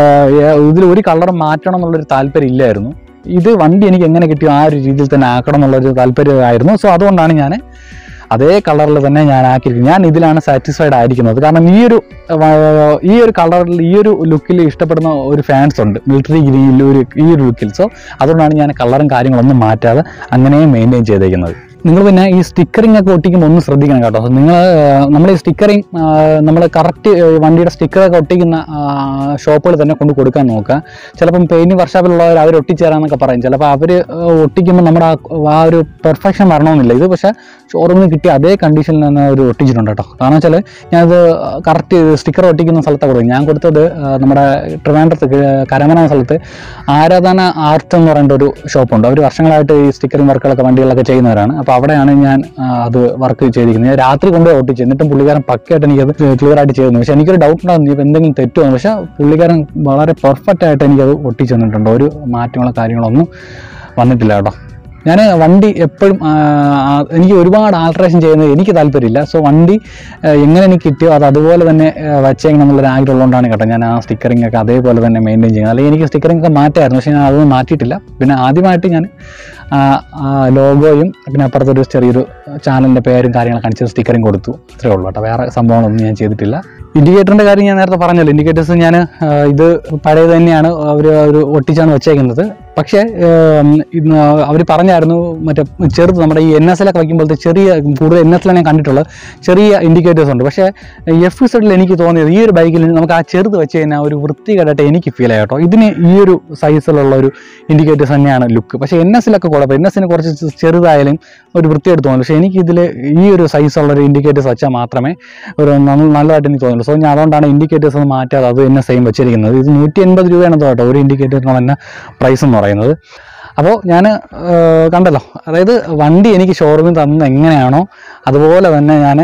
ഇതിൽ ഒരു കളർ മാറ്റണം എന്നുള്ളൊരു താല്പര്യം ഇല്ലായിരുന്നു ഇത് വണ്ടി എനിക്ക് എങ്ങനെ കിട്ടിയോ ആ ഒരു രീതിയിൽ തന്നെ ആക്കണം എന്നുള്ളൊരു താല്പര്യമായിരുന്നു സോ അതുകൊണ്ടാണ് ഞാൻ അതേ കളറിൽ തന്നെ ഞാൻ ആക്കിയിരിക്കുന്നത് ഞാൻ ഇതിലാണ് സാറ്റിസ്ഫൈഡ് ആയിരിക്കുന്നത് കാരണം ഈ ഒരു വ- ഈ ഒരു കളറിൽ ഈ ഒരു ലുക്കിൽ ഇഷ്ടപ്പെടുന്ന ഒരു ഫാൻസ് ഉണ്ട് മിലിറ്ററി ഗ്രീനിൽ ഒരു ഈ ഒരു ലുക്കിൽ സോ അതുകൊണ്ടാണ് ഞാൻ കളറും കാര്യങ്ങളൊന്നും മാറ്റാതെ അങ്ങനെ മെയിൻറ്റെയിൻ ചെയ്തേക്കുന്നത് നിങ്ങൾ പിന്നെ ഈ സ്റ്റിക്കറിംഗ് ഒക്കെ ഒട്ടിക്കുമ്പോൾ ഒന്ന് ശ്രദ്ധിക്കണം കേട്ടോ നിങ്ങൾ നമ്മൾ ഈ സ്റ്റിക്കറിങ് നമ്മൾ കറക്റ്റ് വണ്ടിയുടെ സ്റ്റിക്കറൊക്കെ ഒട്ടിക്കുന്ന ഷോപ്പുകൾ തന്നെ കൊണ്ട് കൊടുക്കാൻ നോക്കുക ചിലപ്പം പെയിൻറ്റിങ് വർഷാപ്പിലുള്ളവർ അവർ ഒട്ടിച്ചേരാന്നൊക്കെ പറയും ചിലപ്പോൾ അവർ ഒട്ടിക്കുമ്പോൾ നമ്മുടെ ആ- ആ ഒരു പെർഫെക്ഷൻ വരണമെന്നില്ല ഇത് പക്ഷേ ഷോറൂമിൽ കിട്ടിയ അതേ കണ്ടീഷനിൽ തന്നെ അവർ ഒട്ടിച്ചിട്ടുണ്ട് കേട്ടോ കാരണം വെച്ചാൽ ഞാനത് കറക്റ്റ് സ്റ്റിക്കർ ഒട്ടിക്കുന്ന സ്ഥലത്താണ് കൊടുക്കും ഞാൻ കൊടുത്തത് ആ, നമ്മുടെ ട്രിവാൻഡ്രത്ത് ക- കരമന എന്ന സ്ഥലത്ത് ആരാധന ആർട്ട് എന്ന് പറയുന്ന ഒരു ഷോപ്പുണ്ട് അവർ വർഷങ്ങളായിട്ട് ഈ സ്റ്റിക്കറിംഗ് വർക്കുകളൊക്കെ വണ്ടികളൊക്കെ ചെയ്യുന്നവരാണ് അപ്പോൾ അപ്പോൾ അവിടെയാണ് ഞാൻ ആ, അത് വർക്ക് ചെയ്തിരിക്കുന്നത് ഞാൻ രാത്രി കൊണ്ടുപോയി ഒട്ടിച്ച് എന്നിട്ടും പുള്ളിക്കാരൻ പക്കയായിട്ട് എനിക്കത് ക്ലിയർ ആയിട്ട് ചെയ്തു പക്ഷേ എനിക്കൊരു ഡൗട്ട് ഉണ്ടായിരുന്നു ഇപ്പം എന്തെങ്കിലും തെറ്റുമോ പക്ഷേ പുള്ളിക്കാരൻ വളരെ പെർഫെക്റ്റ് ആയിട്ട് എനിക്കത് ഒട്ടിച്ച് തന്നിട്ടുണ്ട് ഒരു മാറ്റങ്ങളോ കാര്യങ്ങളൊന്നും വന്നിട്ടില്ല കേട്ടോ ഞാൻ വണ്ടി എപ്പോഴും ആ, ആ, എനിക്ക് ഒരുപാട് ആൾട്രേഷൻ ചെയ്യുന്നത് എനിക്ക് താല്പര്യമില്ല സോ വണ്ടി ആ, എങ്ങനെ എനിക്ക് കിട്ടിയോ അത് അതുപോലെ തന്നെ വച്ചേക്കണം എന്നുള്ളൊരു ആഗ്രഹം ഉള്ളതുകൊണ്ടാണ് കേട്ടോ ഞാൻ ആ സ്റ്റിക്കറിംഗ് ഒക്കെ അതേപോലെ തന്നെ മെയിൻറ്റെയിൻ ചെയ്യുന്നത് അല്ലെങ്കിൽ എനിക്ക് സ്റ്റിക്കറിംഗ് ഒക്കെ മാറ്റായിരുന്നു പക്ഷേ ഞാൻ അതൊന്നും മാറ്റിയിട്ടില്ല പിന്നെ ആദ്യമായിട്ട് ഞാൻ ലോഗോയും പിന്നെ അപ്പുറത്തൊരു ചെറിയൊരു ചാനലിൻ്റെ പേരും കാര്യങ്ങളൊക്കെ കാണിച്ച് സ്റ്റിക്കറിംഗ് കൊടുത്തു അത്രേ ഉള്ളൂ കേട്ടോ വേറെ സംഭവങ്ങളൊന്നും ഞാൻ ചെയ്തിട്ടില്ല ഇൻഡിക്കേറ്ററിൻ്റെ കാര്യം ഞാൻ നേരത്തെ പറഞ്ഞല്ലോ ഇൻഡിക്കേറ്റേഴ്സ് ഞാൻ ഇത് പഴയത് തന്നെയാണ് അവർ ഒരു ഒട്ടിച്ചാണ് വെച്ചേക്കുന്നത് പക്ഷേ അവർ പറഞ്ഞായിരുന്നു മറ്റേ ചെറുത് നമ്മുടെ ഈ എൻ എസ് എല്ലൊക്കെ വയ്ക്കുമ്പോഴത്തെ ചെറിയ കൂടുതൽ എൻ എസ് ഞാൻ കണ്ടിട്ടുള്ളത് ചെറിയ ഇൻഡിക്കേറ്റേഴ്സ് ഉണ്ട് പക്ഷേ എഫ് സെഡിൽ എനിക്ക് തോന്നിയത് ഈ ഒരു ബൈക്കിൽ നമുക്ക് ആ ചെറുത് വെച്ച് കഴിഞ്ഞാൽ ഒരു വൃത്തികേടായിട്ട് എനിക്ക് ഫീൽ ആയി കേട്ടോ ഇതിന് ഈ ഒരു സൈസിലുള്ള ഒരു ഇൻഡിക്കേറ്റേഴ്സ് തന്നെയാണ് ലുക്ക് പക്ഷേ എൻ എസിലൊക്കെ കുഴപ്പം എൻ എസിന് കുറച്ച് ചെ- ചെറുതായാലും ഒരു വൃത്തിയായിട്ട് തോന്നുന്നു പക്ഷേ എനിക്ക് ഇതിൽ ഈ ഒരു സൈസുള്ള ഒരു ഇൻഡിക്കേറ്റേഴ്സ് വെച്ചാൽ മാത്രമേ ഒരു നല്ല- നല്ലതായിട്ട് എനിക്ക് തോന്നുള്ളൂ സോ ഞാൻ അതുകൊണ്ടാണ് ഇൻഡിക്കേറ്റേഴ്സ് ഒന്ന് മാറ്റാതെ അത് തന്നെ സെയിം വെച്ചിരിക്കുന്നത് ഇത് നൂറ്റി എൺപത് രൂപയാണ് കേട്ടോ ഒരു ഇൻഡിക്കേറ്ററിന് തന്നെ പ്രൈസ് എന്ന് പറയുന്നത് അപ്പോൾ ഞാൻ കണ്ടല്ലോ അതായത് വണ്ടി എനിക്ക് ഷോറൂമിൽ തന്നത് എങ്ങനെയാണോ അതുപോലെ തന്നെ ഞാൻ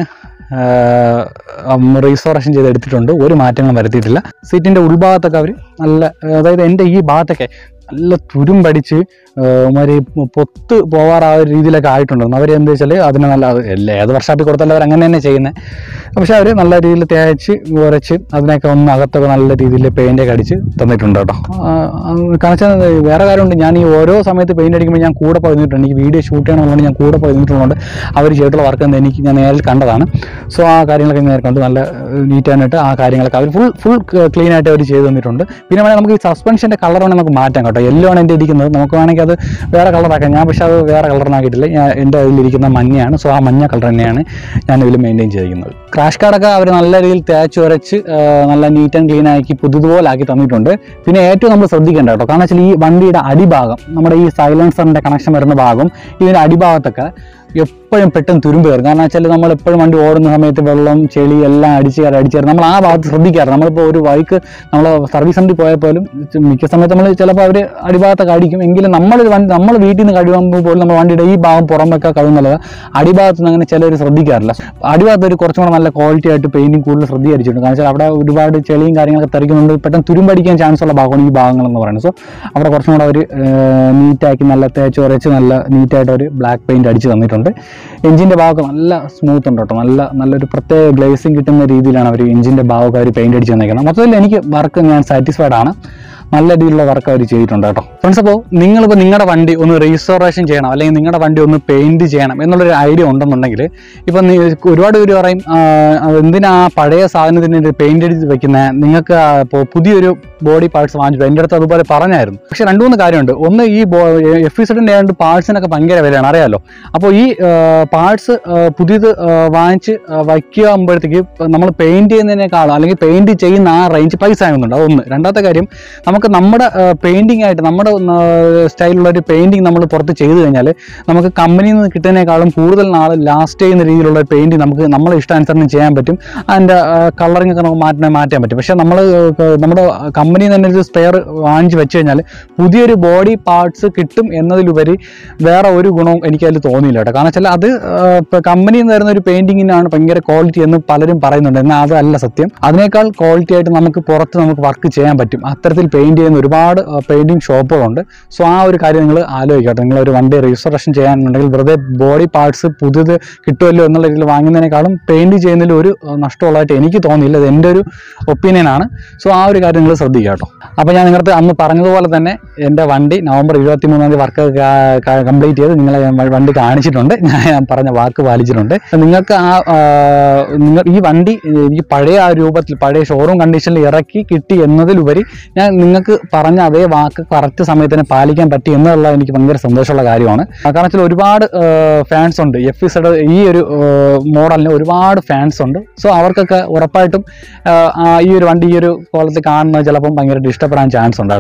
റീസ്റ്റോറേഷൻ ചെയ്ത് എടുത്തിട്ടുണ്ട് ഒരു മാറ്റങ്ങളും വരുത്തിയിട്ടില്ല സീറ്റിൻ്റെ ഉൾഭാഗത്തൊക്കെ അവർ നല്ല അതായത് എൻ്റെ ഈ ഭാഗത്തൊക്കെ നല്ല തുരുമ്പടിച്ച് ഒരു പൊത്ത് പോവാറ് ആ ഒരു രീതിയിലൊക്കെ ആയിട്ടുണ്ട് അവർ എന്താ വെച്ചാൽ അതിന് നല്ല അത് എല്ലാ ഏത് വർഷാപ്പിൽ കൊടുത്താലും അവർ അങ്ങനെ തന്നെ ചെയ്യുന്നത് പക്ഷെ അവർ നല്ല രീതിയിൽ തേച്ച് ഉരച്ച് അതിനൊക്കെ ഒന്ന് അകത്തൊക്കെ നല്ല രീതിയിൽ പെയിൻ്റൊക്കെ അടിച്ച് തന്നിട്ടുണ്ട് കേട്ടോ കാണിച്ചാൽ വേറെ കാര്യമുണ്ട് ഞാൻ ഈ ഓരോ സമയത്ത് പെയിൻ്റ് അടിക്കുമ്പോൾ ഞാൻ കൂടെ പോയി നിന്നിട്ടുണ്ട് എനിക്ക് വീഡിയോ ഷൂട്ട് ചെയ്യണമെന്നുള്ളത് ഞാൻ കൂടെ പോയി നിന്നിട്ടുള്ളതുകൊണ്ട് അവർ ചെയ്തിട്ടുള്ള വർക്ക് എന്ന് എനിക്ക് ഞാൻ നേരിൽ കണ്ടതാണ് സോ ആ കാര്യങ്ങളൊക്കെ നേരെ കണ്ടു നല്ല നീറ്റായിട്ട് ആ കാര്യങ്ങളൊക്കെ അവർ ഫുൾ ഫുൾ ക്ലീൻ ആയിട്ട് അവർ ചെയ്ത് തന്നിട്ടുണ്ട് പിന്നെ വേണമെങ്കിൽ നമുക്ക് ഈ സസ്പെൻഷൻ്റെ കളർ വേണമെങ്കിൽ നമുക്ക് മാറ്റാം കേട്ടോ യെല്ലോ ആണ് എൻ്റെ ഇരിക്കുന്നത് നമുക്ക് വേണമെങ്കിൽ അത് വേറെ കളറാക്കാം ഞാൻ പക്ഷേ അത് വേറെ കളറിനാക്കിയിട്ടില്ല ഞാൻ എൻ്റെ അതിലിരിക്കുന്ന മഞ്ഞയാണ് സോ ആ മഞ്ഞ കളർ തന്നെയാണ് ഞാൻ ഇതിൽ മെയിൻറ്റെയിൻ ചെയ്തിരിക്കുന്നത് ക്രാഷ് കാർഡൊക്കെ അവർ നല്ല രീതിയിൽ തേച്ച് ഉരച്ച് ആ, നല്ല നീറ്റ് ആൻഡ് ക്ലീൻ ആക്കി പുതുതുപോലെ ആക്കി തന്നിട്ടുണ്ട് പിന്നെ ഏറ്റവും നമ്മൾ ശ്രദ്ധിക്കേണ്ട കേട്ടോ കാരണം വെച്ചാൽ ഈ വണ്ടിയുടെ അടിഭാഗം നമ്മുടെ ഈ സൈലൻസറിൻ്റെ കണക്ഷൻ വരുന്ന ഭാഗം ഇതിൻ്റെ അടിഭാഗത്തൊക്കെ എപ്പോഴും പെട്ടെന്ന് തുരുമ്പ് കയറും കാരണം വെച്ചാൽ നമ്മൾ എപ്പോഴും വണ്ടി ഓടുന്ന സമയത്ത് വെള്ളം ചെളി എല്ലാം അടിച്ച് കയറി അടിച്ച് കയറി നമ്മൾ ആ ഭാഗത്ത് ശ്രദ്ധിക്കാറ് നമ്മളിപ്പോൾ ഒരു ബൈക്ക് നമ്മൾ സർവീസ് സെൻ്ററിൽ പോയാൽ പോലും മിക്ക സമയത്ത് നമ്മൾ ചിലപ്പോൾ അവർ അടിഭാഗത്തൊക്കെ അടിക്കും എങ്കിലും നമ്മൾ വണ്ടി നമ്മൾ വീട്ടിൽ നിന്ന് കഴിയുമ്പോൾ പോലും നമ്മൾ വണ്ടിയുടെ ഈ ഭാഗം പുറമൊക്കെ കഴിയുന്നുള്ളത് അടിഭാഗത്ത് നിന്ന് അങ്ങനെ ചിലർ ശ്രദ്ധിക്കാറില്ല അടിഭാഗത്ത് ഒരു കുറച്ചും കൂടെ നല്ല ക്വാളിറ്റി ആയിട്ട് പെയിന്റിങ് കൂടുതൽ ശ്രദ്ധിച്ചിട്ടുണ്ട് കാരണം വെച്ചാൽ അവിടെ ഒരുപാട് ചെളിയും കാര്യങ്ങളൊക്കെ തെറിക്കുന്നുണ്ട് പെട്ടെന്ന് തുരുമ്പടിക്കാൻ ചാൻസ് ഉള്ള ഭാഗമാണ് ഈ ഭാഗങ്ങൾ എന്ന് പറയുന്നത് സോ അവിടെ കുറച്ചും കൂടെ അവർ നീറ്റാക്കി നല്ല തേച്ച് ഉരച്ച് നല്ല നീറ്റായിട്ട് ഒരു ബ്ലാക്ക് പെയിന്റ് അടിച്ച് തന്നിട്ടുണ്ട് എഞ്ചിൻ്റെ ഭാഗം നല്ല സ്മൂത്ത് ഉണ്ട് കേട്ടോ നല്ല നല്ലൊരു പ്രത്യേക ഗ്ലേസിങ് കിട്ടുന്ന രീതിയിലാണ് അവർ എഞ്ചിൻ്റെ ഭാഗമൊക്കെ അവർ പെയിന്റ് അടിച്ച് തന്നേക്കുന്നത് മൊത്തത്തിൽ എനിക്ക് വർക്ക് ഞാൻ സാറ്റിസ്ഫൈഡ് ആണ് നല്ല രീതിയിലുള്ള വർക്ക് അവർ ചെയ്തിട്ടുണ്ട് കേട്ടോ ഫ്രണ്ട്സ് അപ്പോൾ നിങ്ങളിപ്പോൾ നിങ്ങളുടെ വണ്ടി ഒന്ന് റീസ്റ്റോറേഷൻ ചെയ്യണം അല്ലെങ്കിൽ നിങ്ങളുടെ വണ്ടി ഒന്ന് പെയിന്റ് ചെയ്യണം എന്നുള്ളൊരു ഐഡിയ ഉണ്ടെന്നുണ്ടെങ്കിൽ ഇപ്പം നീ ഒരുപാട് പേര് പറയും ആ, അത് എന്തിനാ ആ പഴയ സാധനത്തിന് പെയിന്റ് അടിച്ച് വെക്കുന്നത് നിങ്ങൾക്ക് ആ ഇപ്പോൾ പുതിയൊരു ബോഡി പാർട്സ് വാങ്ങിച്ചു എൻ്റെ അടുത്ത് അതുപോലെ പറഞ്ഞായിരുന്നു പക്ഷെ രണ്ട് മൂന്ന് കാര്യമുണ്ട് ഒന്ന് ഈ എഫ് ഇസഡിൻ്റെ ആയതുകൊണ്ട് പാർട്സിനൊക്കെ ഭയങ്കര വിലയാണ് അറിയാലോ അപ്പോൾ ഈ പാർട്സ് പുതിയത് ആ, വാങ്ങിച്ച് ആ, വയ്ക്കുമ്പോഴത്തേക്ക് നമ്മൾ പെയിന്റ് ചെയ്യുന്നതിനേക്കാളും അല്ലെങ്കിൽ പെയിന്റ് ചെയ്യുന്ന ആ റേഞ്ച് പൈസ ആകുന്നുണ്ട് അതൊന്ന് രണ്ടാമത്തെ കാര്യം നമുക്ക് നമ്മുടെ പെയിന്റിംഗ് ആയിട്ട് നമ്മുടെ സ്റ്റൈലുള്ള ഒരു പെയിന്റിംഗ് നമ്മൾ പുറത്ത് ചെയ്തു കഴിഞ്ഞാൽ നമുക്ക് കമ്പനിയിൽ നിന്ന് കിട്ടുന്നതിനേക്കാളും കൂടുതൽ നാൾ ലാസ്റ്റ് ചെയ്യുന്ന രീതിയിലുള്ള പെയിന്റിംഗ് നമുക്ക് നമ്മളെ ഇഷ്ടാനുസരണം ചെയ്യാൻ പറ്റും അതിൻ്റെ കളറിംഗ് ഒക്കെ നമുക്ക് മാറ്റാൻ മാറ്റാൻ പറ്റും പക്ഷേ നമ്മൾ നമ്മുടെ കമ്പനിയിൽ തന്നെ ഒരു സ്പെയർ വാങ്ങിച്ച് വെച്ച് കഴിഞ്ഞാൽ പുതിയൊരു ബോഡി പാർട്സ് കിട്ടും എന്നതിലുപരി വേറെ ഒരു ഗുണവും എനിക്ക് അതിൽ തോന്നിയില്ല കേട്ടോ കാരണം വെച്ചാൽ അത് കമ്പനിയിൽ നിന്ന് തരുന്ന ഒരു പെയിന്റിങ്ങിനാണ് ഭയങ്കര ക്വാളിറ്റി എന്ന് പലരും പറയുന്നുണ്ട് എന്നാൽ അതല്ല സത്യം അതിനേക്കാൾ ക്വാളിറ്റി ആയിട്ട് നമുക്ക് പുറത്ത് നമുക്ക് വർക്ക് ചെയ്യാൻ പറ്റും അത്തരത്തിൽ പെയിന്റ് ചെയ്യുന്ന ഒരുപാട് പെയിന്റിങ് ഷോപ്പുകളുണ്ട് സോ ആ ഒരു കാര്യം നിങ്ങൾ ആലോചിക്കട്ടെ നിങ്ങൾ ഒരു വണ്ടി രജിസ്ട്രേഷൻ ചെയ്യാനുണ്ടെങ്കിൽ വെറുതെ ബോഡി പാർട്സ് പുതിയത് കിട്ടുമല്ലോ എന്നുള്ള രീതിയിൽ വാങ്ങുന്നതിനേക്കാളും പെയിന്റ് ചെയ്യുന്നതിൽ ഒരു അഹ്, നഷ്ടമുള്ളതായിട്ട് എനിക്ക് തോന്നിയില്ല ഇത് എൻ്റെ ഒരു ഒപ്പീനിയൻ ആണ് സോ ആ ഒരു കാര്യം നിങ്ങൾ ശ്രദ്ധിക്കുക കേട്ടോ അപ്പോൾ ഞാൻ നിങ്ങൾക്ക് അന്ന് പറഞ്ഞതുപോലെ തന്നെ എൻ്റെ വണ്ടി നവംബർ ഇരുപത്തി മൂന്നാം തീയതി വർക്ക് കംപ്ലീറ്റ് ചെയ്ത് നിങ്ങളെ ഞാൻ വണ്ടി കാണിച്ചിട്ടുണ്ട് ഞാൻ ഞാൻ പറഞ്ഞ വാക്ക് പാലിച്ചിട്ടുണ്ട് നിങ്ങൾക്ക് ആ ആ, നിങ്ങൾ ഈ വണ്ടി എനിക്ക് പഴയ ആ രൂപത്തിൽ പഴയ ഷോറൂം കണ്ടീഷനിൽ ഇറക്കി കിട്ടി എന്നതിലുപരി ഞാൻ നിങ്ങൾക്ക് പറഞ്ഞ അതേ വാക്ക് കറക്റ്റ് സമയത്ത് തന്നെ പാലിക്കാൻ പറ്റി എന്നുള്ളത് എനിക്ക് ഭയങ്കര സന്തോഷമുള്ള കാര്യമാണ് ആ കാരണം വെച്ചാൽ ഒരുപാട് ഫാൻസ് ഉണ്ട് എഫ് ഇസഡ് ഈ ഒരു മോഡലിന് ഒരുപാട് ഫാൻസ് ഉണ്ട് സോ അവർക്കൊക്കെ ഉറപ്പായിട്ടും ആ, ആ, ഈ ഒരു വണ്ടി ഈ ഒരു കോലത്തിൽ കാണുന്നത് ചിലപ്പം ഭയങ്കരമായിട്ട് ഇഷ്ടപ്പെടാൻ ചാൻസ് ഉണ്ട് കേട്ടോ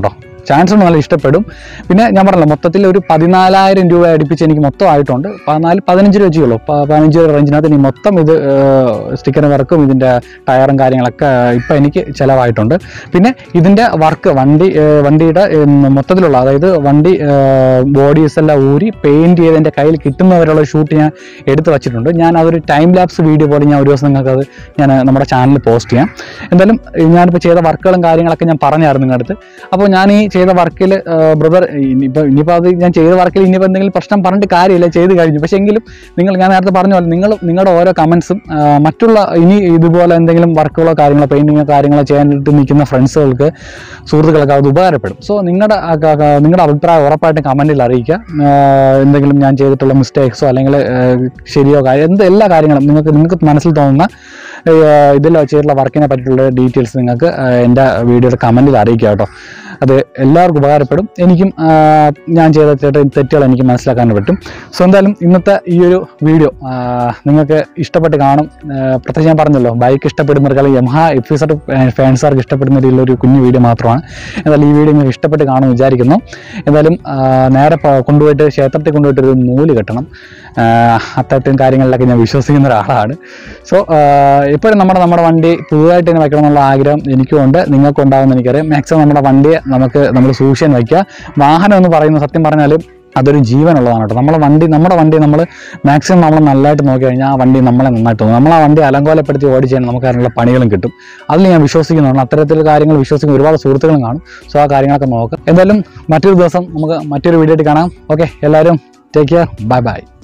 ചാൻസ് ഉണ്ട് നല്ല ഇഷ്ടപ്പെടും പിന്നെ ഞാൻ പറഞ്ഞല്ലോ മൊത്തത്തിൽ ഒരു പതിനാലായിരം രൂപ അടുപ്പിച്ച് എനിക്ക് മൊത്തം ആയിട്ടുണ്ട് പതിനാല് പതിനഞ്ച് രൂപ ചെയ്യുള്ളൂ പ- പതിനഞ്ച് രൂപ റേഞ്ചിനകത്ത് ഇനി മൊത്തം ഇത് സ്റ്റിക്കർ വർക്കും ഇതിൻ്റെ ടയറും കാര്യങ്ങളൊക്കെ ഇപ്പം എനിക്ക് ചിലവായിട്ടുണ്ട് പിന്നെ ഇതിൻ്റെ വർക്ക് വണ്ടി ഏഹ് വണ്ടിയുടെ ഉം, മൊത്തത്തിലുള്ള അതായത് വണ്ടി ബോഡീസ് എല്ലാം ഊരി പെയിൻറ് ചെയ്ത് എൻ്റെ കയ്യിൽ കിട്ടുന്നവരുള്ള ഷൂട്ട് ഞാൻ എടുത്ത് വെച്ചിട്ടുണ്ട് ഞാൻ അതൊരു ടൈം ലാപ്സ് വീഡിയോ പോലെ ഞാൻ ഒരു ദിവസം നിങ്ങൾക്ക് അത് ഞാൻ നമ്മുടെ ചാനലിൽ പോസ്റ്റ് ചെയ്യാം എന്തായാലും ഏഹ് ഞാനിപ്പോൾ ചെയ്ത വർക്കുകളും കാര്യങ്ങളൊക്കെ ഞാൻ പറഞ്ഞായിരുന്നു നിങ്ങളുടെ അടുത്ത് അപ്പോൾ ഞാൻ ഈ ചെയ്ത വർക്കിൽ ബ്രദർ ഇനിയിപ്പോൾ ഇനിയിപ്പോൾ അത് ഞാൻ ചെയ്ത വർക്കിൽ ഇനിയിപ്പോൾ എന്തെങ്കിലും പ്രശ്നം പറഞ്ഞിട്ട് കാര്യമില്ല ചെയ്ത് കഴിഞ്ഞു പക്ഷേ എങ്കിലും നിങ്ങൾ ഞാൻ നേരത്തെ പറഞ്ഞ പോലെ നിങ്ങൾ നിങ്ങളുടെ ഓരോ കമൻസും മറ്റുള്ള ഇനി ഇതുപോലെ എന്തെങ്കിലും വർക്കുകളോ കാര്യങ്ങളോ പെയിൻറ്റിങ്ങോ കാര്യങ്ങളോ ചെയ്യാനായിട്ട് നിൽക്കുന്ന ഫ്രണ്ട്സുകൾക്ക് സുഹൃത്തുക്കൾക്ക് അത് ഉപകാരപ്പെടും സോ നിങ്ങളുടെ ആ ക- ക- നിങ്ങളുടെ അഭിപ്രായം ഉറപ്പായിട്ടും കമൻറ്റിൽ അറിയിക്കുക ആ, എന്തെങ്കിലും ഞാൻ ചെയ്തിട്ടുള്ള മിസ്റ്റേക്സോ അല്ലെങ്കിൽ ആ, ശരിയോ കാര്യം എന്ത് എല്ലാ കാര്യങ്ങളും നിങ്ങൾക്ക് നിങ്ങൾക്ക് മനസ്സിൽ തോന്നുന്ന ആ, ഇതിൽ ചെയ്തിട്ടുള്ള വർക്കിനെ പറ്റിയിട്ടുള്ള ഡീറ്റെയിൽസ് നിങ്ങൾക്ക് ആ, എൻ്റെ വീഡിയോയുടെ കമൻറ്റിൽ അറിയിക്കുക കേട്ടോ അത് എല്ലാവർക്കും ഉപകാരപ്പെടും എനിക്കും ആ, ഞാൻ ചെയ്ത തെറ്റ് തെറ്റുകൾ എനിക്ക് മനസ്സിലാക്കാൻ പറ്റും സോ എന്തായാലും ഇന്നത്തെ ഈ ഒരു വീഡിയോ ആ, നിങ്ങൾക്ക് ഇഷ്ടപ്പെട്ട് കാണും ആ, പ്രത്യേകിച്ച് ഞാൻ പറഞ്ഞല്ലോ ബൈക്ക് ഇഷ്ടപ്പെടുന്നവർക്ക് അല്ലെങ്കിൽ യമഹ എഫിസഡ് ഫാൻസാർക്ക് ഇഷ്ടപ്പെടുന്ന രീതിയിലുള്ള ഒരു കുഞ്ഞു വീഡിയോ മാത്രമാണ് എന്തായാലും ഈ വീഡിയോ നിങ്ങൾക്ക് ഇഷ്ടപ്പെട്ട് കാണും വിചാരിക്കുന്നു എന്തായാലും ആ, നേരെ പോ- കൊണ്ടുപോയിട്ട് ക്ഷേത്രത്തിൽ കൊണ്ടുപോയിട്ട് ഒരു നൂല് കെട്ടണം ആ, അത്തരത്തിലും കാര്യങ്ങളിലൊക്കെ ഞാൻ വിശ്വസിക്കുന്ന ഒരാളാണ് സോ ഇപ്പോഴും നമ്മുടെ നമ്മുടെ വണ്ടി പുതുതായിട്ട് തന്നെ വെക്കണം എന്നുള്ള ആഗ്രഹം എനിക്കും ഉണ്ട് നിങ്ങൾക്കും ഉണ്ടാകുമെന്ന് എനിക്കറിയാം മാക്സിമം നമ്മുടെ വണ്ടിയെ നമുക്ക് നമ്മൾ സൂക്ഷിക്കാൻ വയ്ക്കുക വാഹനം എന്ന് പറയുന്നത് സത്യം പറഞ്ഞാൽ അതൊരു ജീവനുള്ളതാണ് കേട്ടോ നമ്മളെ വണ്ടി നമ്മുടെ വണ്ടി നമ്മൾ മാക്സിമം നമ്മൾ നല്ലതായിട്ട് നോക്കി കഴിഞ്ഞാൽ ആ വണ്ടി നമ്മളെ നന്നായിട്ട് തോന്നും നമ്മൾ ആ വണ്ടി അലങ്കോലപ്പെടുത്തി ഓടി ചെയ്യാൻ നമുക്ക് അതിനുള്ള പണികളും കിട്ടും അതിൽ ഞാൻ വിശ്വസിക്കുന്നുണ്ട് അത്തരത്തിൽ കാര്യങ്ങൾ വിശ്വസിക്കുന്ന ഒരുപാട് സുഹൃത്തുക്കളും കാണും സോ ആ കാര്യങ്ങളൊക്കെ നോക്കാം എന്തായാലും മറ്റൊരു ദിവസം നമുക്ക് മറ്റൊരു വീഡിയോ ആയിട്ട് കാണാം ഓക്കെ എല്ലാവരും ടേക്ക് കെയർ ബൈ ബൈ